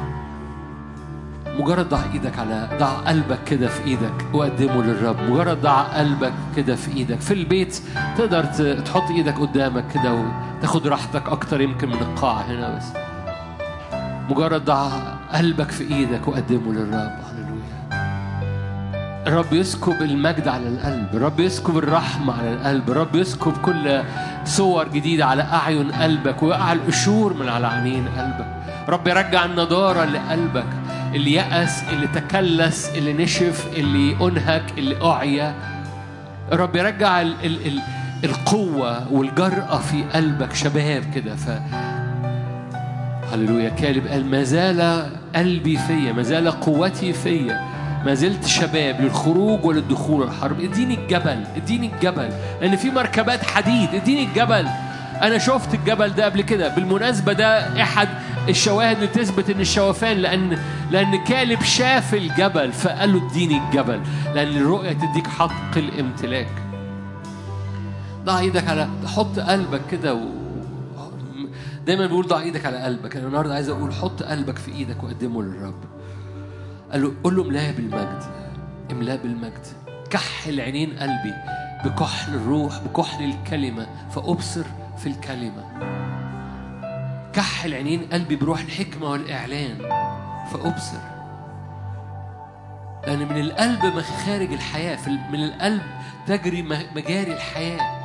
مجرد ضع ايدك على ضع قلبك كده في ايدك وقدمه للرب مجرد ضع قلبك كده في ايدك في البيت تقدر ت- تحط ايدك قدامك كده وتاخد راحتك اكتر يمكن من القاعة هنا بس مجرد ضع قلبك في ايدك وقدمه للرب هللويا الرب يسكب المجد على القلب الرب يسكب الرحمة على القلب الرب يسكب كل صور جديدة على أعين قلبك ويقع القشور من على عينين قلبك رب يرجع النضارة لقلبك اللي يأس اللي تكلس اللي نشف اللي أنهك اللي أعيا الرب يرجع ال ال ال القوة والجرأة في قلبك شباب كده ف هللويا كالب قال ما زال قلبي فيا ما زال قوتي فيا ما زلت شباب للخروج وللدخول الحرب اديني الجبل اديني الجبل لان في مركبات حديد اديني الجبل انا شفت الجبل ده قبل كده بالمناسبه ده احد الشواهد اللي تثبت ان الشوفان لان لان كالب شاف الجبل فقال له اديني الجبل لان الرؤيه تديك حق الامتلاك ضع ايدك على حط قلبك كده و... دايما بيقول ضع ايدك على قلبك انا النهارده عايز اقول حط قلبك في ايدك وقدمه للرب قال له قول له املاه بالمجد املاه بالمجد كحل عينين قلبي بكحل الروح بكحل الكلمه فابصر في الكلمه كحل عينين قلبي بروح الحكمه والاعلان فابصر لأن من القلب مخارج الحياة في ال- من القلب تجري م- مجاري الحياة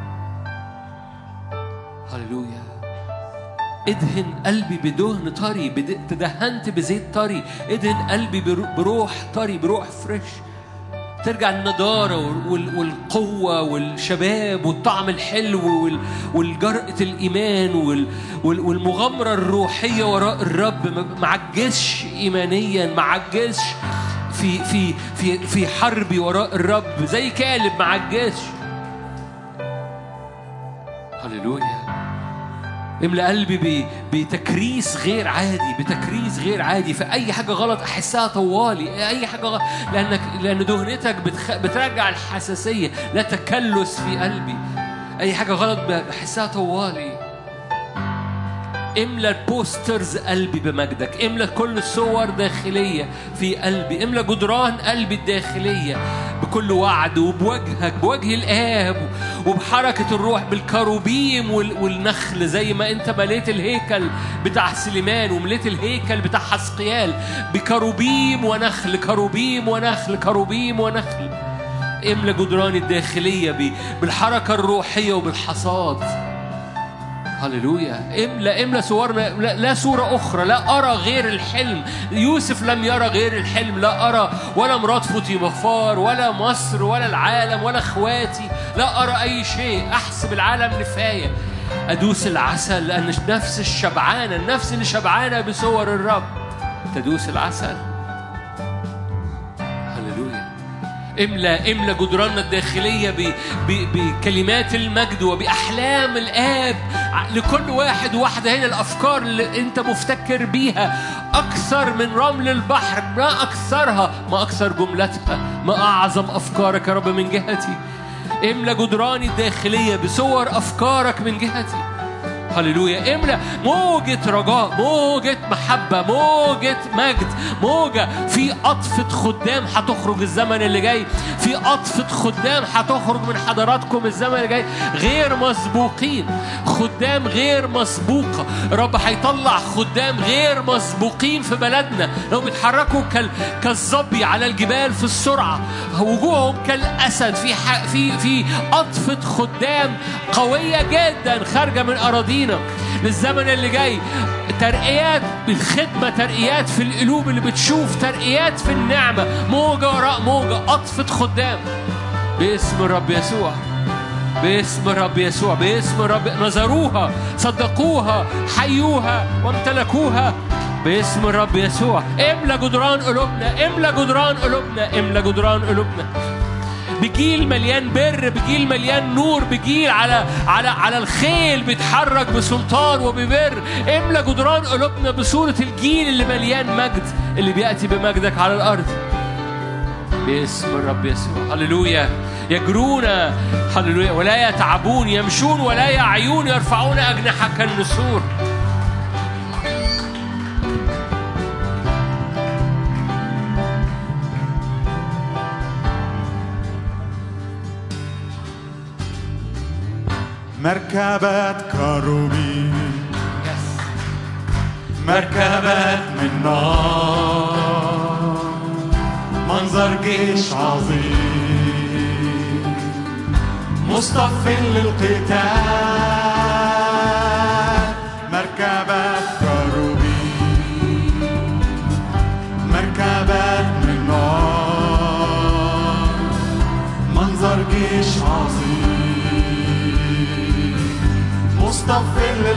هللويا ادهن قلبي بدهن طري بد- تدهنت بزيت طري ادهن قلبي برو- بروح طري بروح فريش ترجع النضارة وال- وال- والقوة والشباب والطعم الحلو وال- والجرأة الإيمان وال- وال- والمغامرة الروحية وراء الرب ما- ما عجزش إيمانيا ما عجزش في في في في حربي وراء الرب زي كالب ما عجزش هللويا املى قلبي ب- بتكريس غير عادي بتكريس غير عادي فاي حاجه غلط احسها طوالي اي حاجه غلط لانك لان دهنتك بتخ... بترجع الحساسيه لا تكلس في قلبي اي حاجه غلط بحسها طوالي املى البوسترز قلبي بمجدك املى كل الصور داخليه في قلبي املى جدران قلبي الداخليه بكل وعد وبوجهك بوجه الاب وبحركه الروح بالكروبيم وال- والنخل زي ما انت مليت الهيكل بتاع سليمان ومليت الهيكل بتاع حسقيال بكروبيم ونخل كروبيم ونخل كروبيم ونخل املى جدران الداخليه ب- بالحركه الروحيه وبالحصاد هللويا املا املا صورنا لا, لا صوره اخرى لا ارى غير الحلم يوسف لم يرى غير الحلم لا ارى ولا مرات فوتيمفار ولا مصر ولا العالم ولا اخواتي لا ارى اي شيء احسب العالم نفايه ادوس العسل لان نفس الشبعانه النفس اللي شبعانه بصور الرب تدوس العسل هللويا املا املا جدراننا الداخليه ب... ب... بكلمات المجد وباحلام الاب ع- لكل واحد وواحده هنا الافكار اللي انت مفتكر بيها اكثر من رمل البحر ما اكثرها ما اكثر جملتها ما اعظم افكارك يا رب من جهتي املا جدراني الداخليه بصور افكارك من جهتي هللويا املا موجة رجاء موجة محبة موجة مجد موجة في قطفة خدام هتخرج الزمن اللي جاي في قطفة خدام هتخرج من حضراتكم الزمن اللي جاي غير مسبوقين خدام غير مسبوقة رب هيطلع خدام غير مسبوقين في بلدنا لو بيتحركوا كال كالظبي على الجبال في السرعة وجوههم كالأسد في ح... في في قطفة خدام قوية جدا خارجة من أراضينا للزمن اللي جاي ترقيات بالخدمة ترقيات في القلوب اللي بتشوف ترقيات في النعمة موجة وراء موجة قطفة خدام باسم الرب يسوع باسم الرب يسوع باسم الرب نظروها صدقوها حيوها وامتلكوها باسم الرب يسوع املى جدران قلوبنا املى جدران قلوبنا املى جدران قلوبنا بجيل مليان بر بجيل مليان نور بجيل على على على الخيل بيتحرك بسلطان وببر املى جدران قلوبنا بصورة الجيل اللي مليان مجد اللي بيأتي بمجدك على الأرض باسم الرب يسوع هللويا يجرون هللويا ولا يتعبون يمشون ولا يعيون يرفعون أجنحة كالنسور مركبات كروبي مركبات من نار منظر جيش عظيم مصطف للقتال مركبات كروبي مركبات من نار منظر جيش عظيم مصطف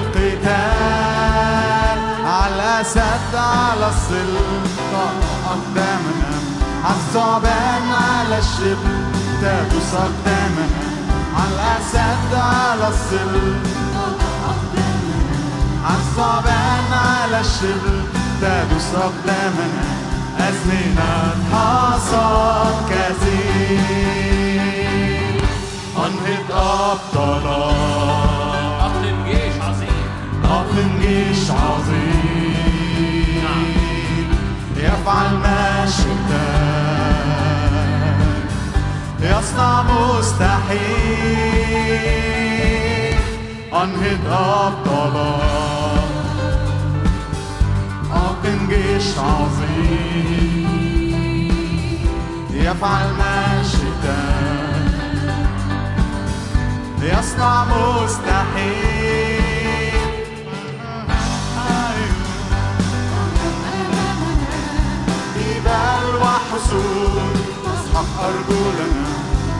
للقتال على الأسد على السلطة أقدامنا على الثعبان على الشبل تدوس أقدامنا على الأسد على السلطة على الثعبان على الشبل تدوس أقدامنا أزمنة حصاد كثير أنهض أبطالات أقم جيش عظيم أقم جيش عظيم يفعل ما شئت يصنع مستحيل أنهض أبطالات أقم جيش عظيم يفعل ما شئت يصنع مستحيل جبال وحصون تسحق أرجلنا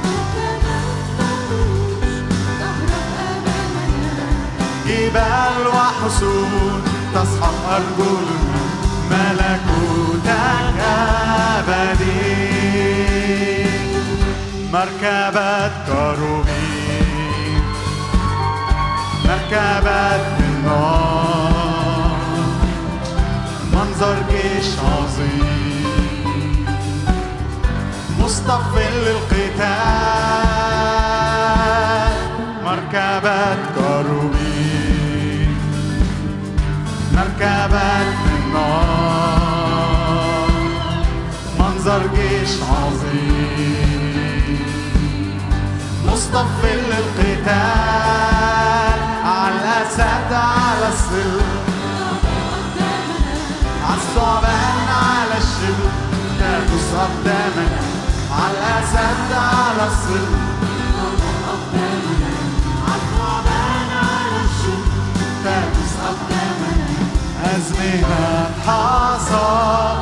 جبال وحصون تسحق أرجلنا ملكوتك أبدي مركبات كروبين مركبات من نار منظر جيش عظيم مصطف للقتال مركبات كروبين مركبات من نار منظر جيش عظيم مصطف للقتال على الأسد على السلم على الثعبان على الشبل تدوس أقدامنا على الأسد على السلم على الثعبان على الشبل تدوس أقدامنا أزمنة حصاد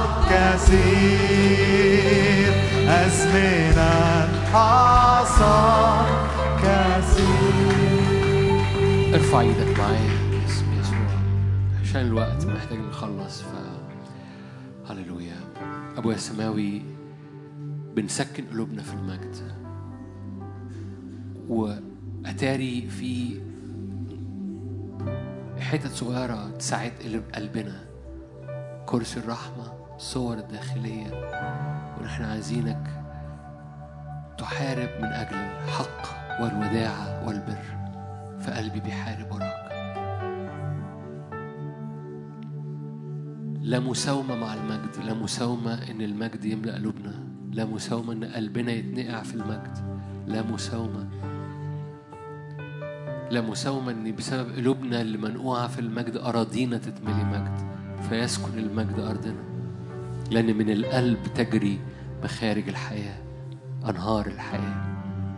كثير أزمنة حصاد كثير ارفع ايدك معايا باسم يسوع عشان الوقت محتاج نخلص ف هللويا ابويا السماوي بنسكن قلوبنا في المجد واتاري في حتت صغيرة تساعد قلب قلبنا كرسي الرحمة الصور الداخلية ونحن عايزينك تحارب من أجل الحق والوداعة والبر فقلبي بيحارب وراك لا مساومة مع المجد لا مساومة إن المجد يملأ قلوبنا لا مساومة إن قلبنا يتنقع في المجد لا مساومة لا مساومة إن بسبب قلوبنا اللي منقوعة في المجد أراضينا تتملي مجد فيسكن المجد أرضنا لأن من القلب تجري مخارج الحياة أنهار الحياة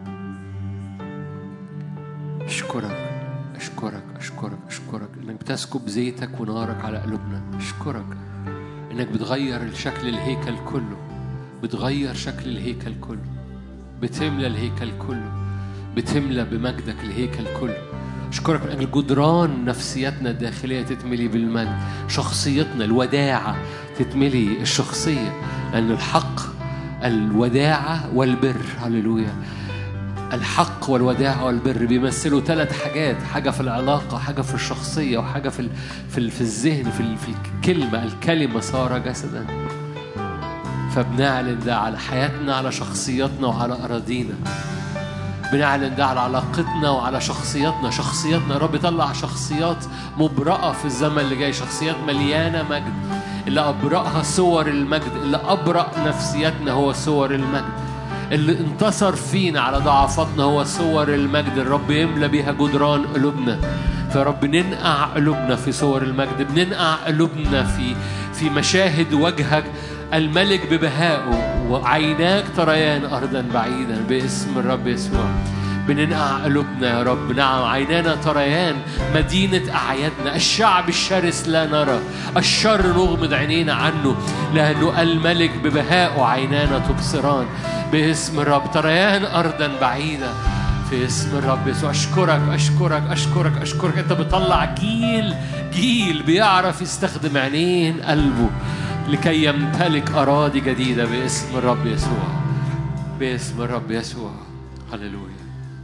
أشكرك أشكرك أشكرك أشكرك إنك بتسكب زيتك ونارك على قلوبنا أشكرك إنك بتغير شكل الهيكل كله بتغير شكل الهيكل كله بتملى الهيكل كله بتملى بمجدك الهيكل كله أشكرك من أجل جدران نفسيتنا الداخلية تتملي بالمجد شخصيتنا الوداعة تتملي الشخصية لأن الحق الوداعة والبر هللويا الحق والوداع والبر بيمثلوا ثلاث حاجات حاجة في العلاقة حاجة في الشخصية وحاجة في ال- في, ال- في الذهن في, ال- في الكلمة الكلمة صار جسدا فبنعلن ده على حياتنا على شخصياتنا وعلى أراضينا بنعلن ده على علاقتنا وعلى شخصياتنا شخصياتنا يا رب طلع شخصيات مبرأة في الزمن اللي جاي شخصيات مليانة مجد اللي أبرأها صور المجد اللي أبرأ نفسياتنا هو صور المجد اللي انتصر فينا على ضعفاتنا هو صور المجد الرب يملى بيها جدران قلوبنا فيا رب ننقع قلوبنا في صور المجد بننقع قلوبنا في في مشاهد وجهك الملك ببهائه وعيناك تريان أرضا بعيدا باسم الرب يسوع بننقع قلوبنا يا رب نعم عينانا تريان مدينة أعيادنا الشعب الشرس لا نرى الشر نغمض عينينا عنه لأنه الملك ببهائه عينانا تبصران باسم الرب تريان أرضا بعيدة في اسم الرب يسوع أشكرك أشكرك أشكرك أشكرك أنت بتطلع جيل جيل بيعرف يستخدم عينين قلبه لكي يمتلك أراضي جديدة باسم الرب يسوع باسم الرب يسوع هللويا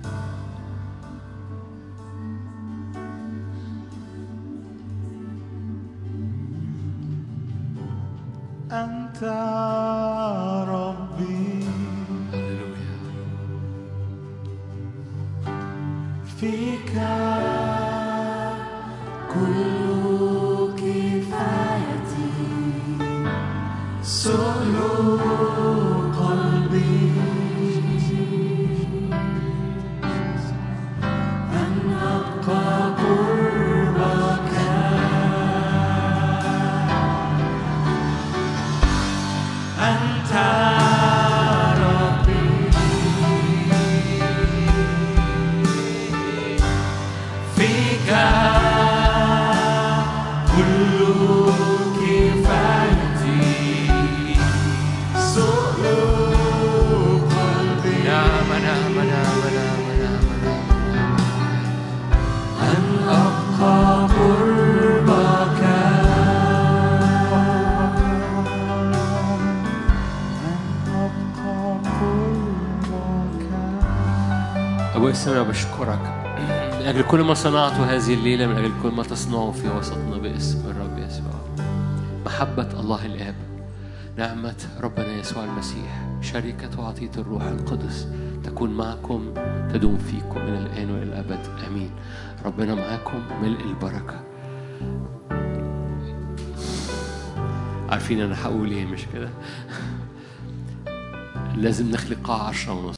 أنت ربي هللويا فيك كل كفايتي سؤل قلبي أن أبقى قربك أنت ربي فيك كل كفايتي سؤل قلبي يا منا منا منا منا منا أن أبقى قربك أبوي السماء بشكرك من أجل كل ما صنعته هذه الليلة من أجل كل ما تصنعه في وسطنا باسم الرب يسوع محبة الله الآب نعمة ربنا يسوع المسيح شركة وعطية الروح القدس تكون معكم تدوم فيكم من الآن وإلى الأبد آمين ربنا معاكم ملء البركة عارفين أنا هقول إيه مش كده لازم نخلق قاعة عشرة ونص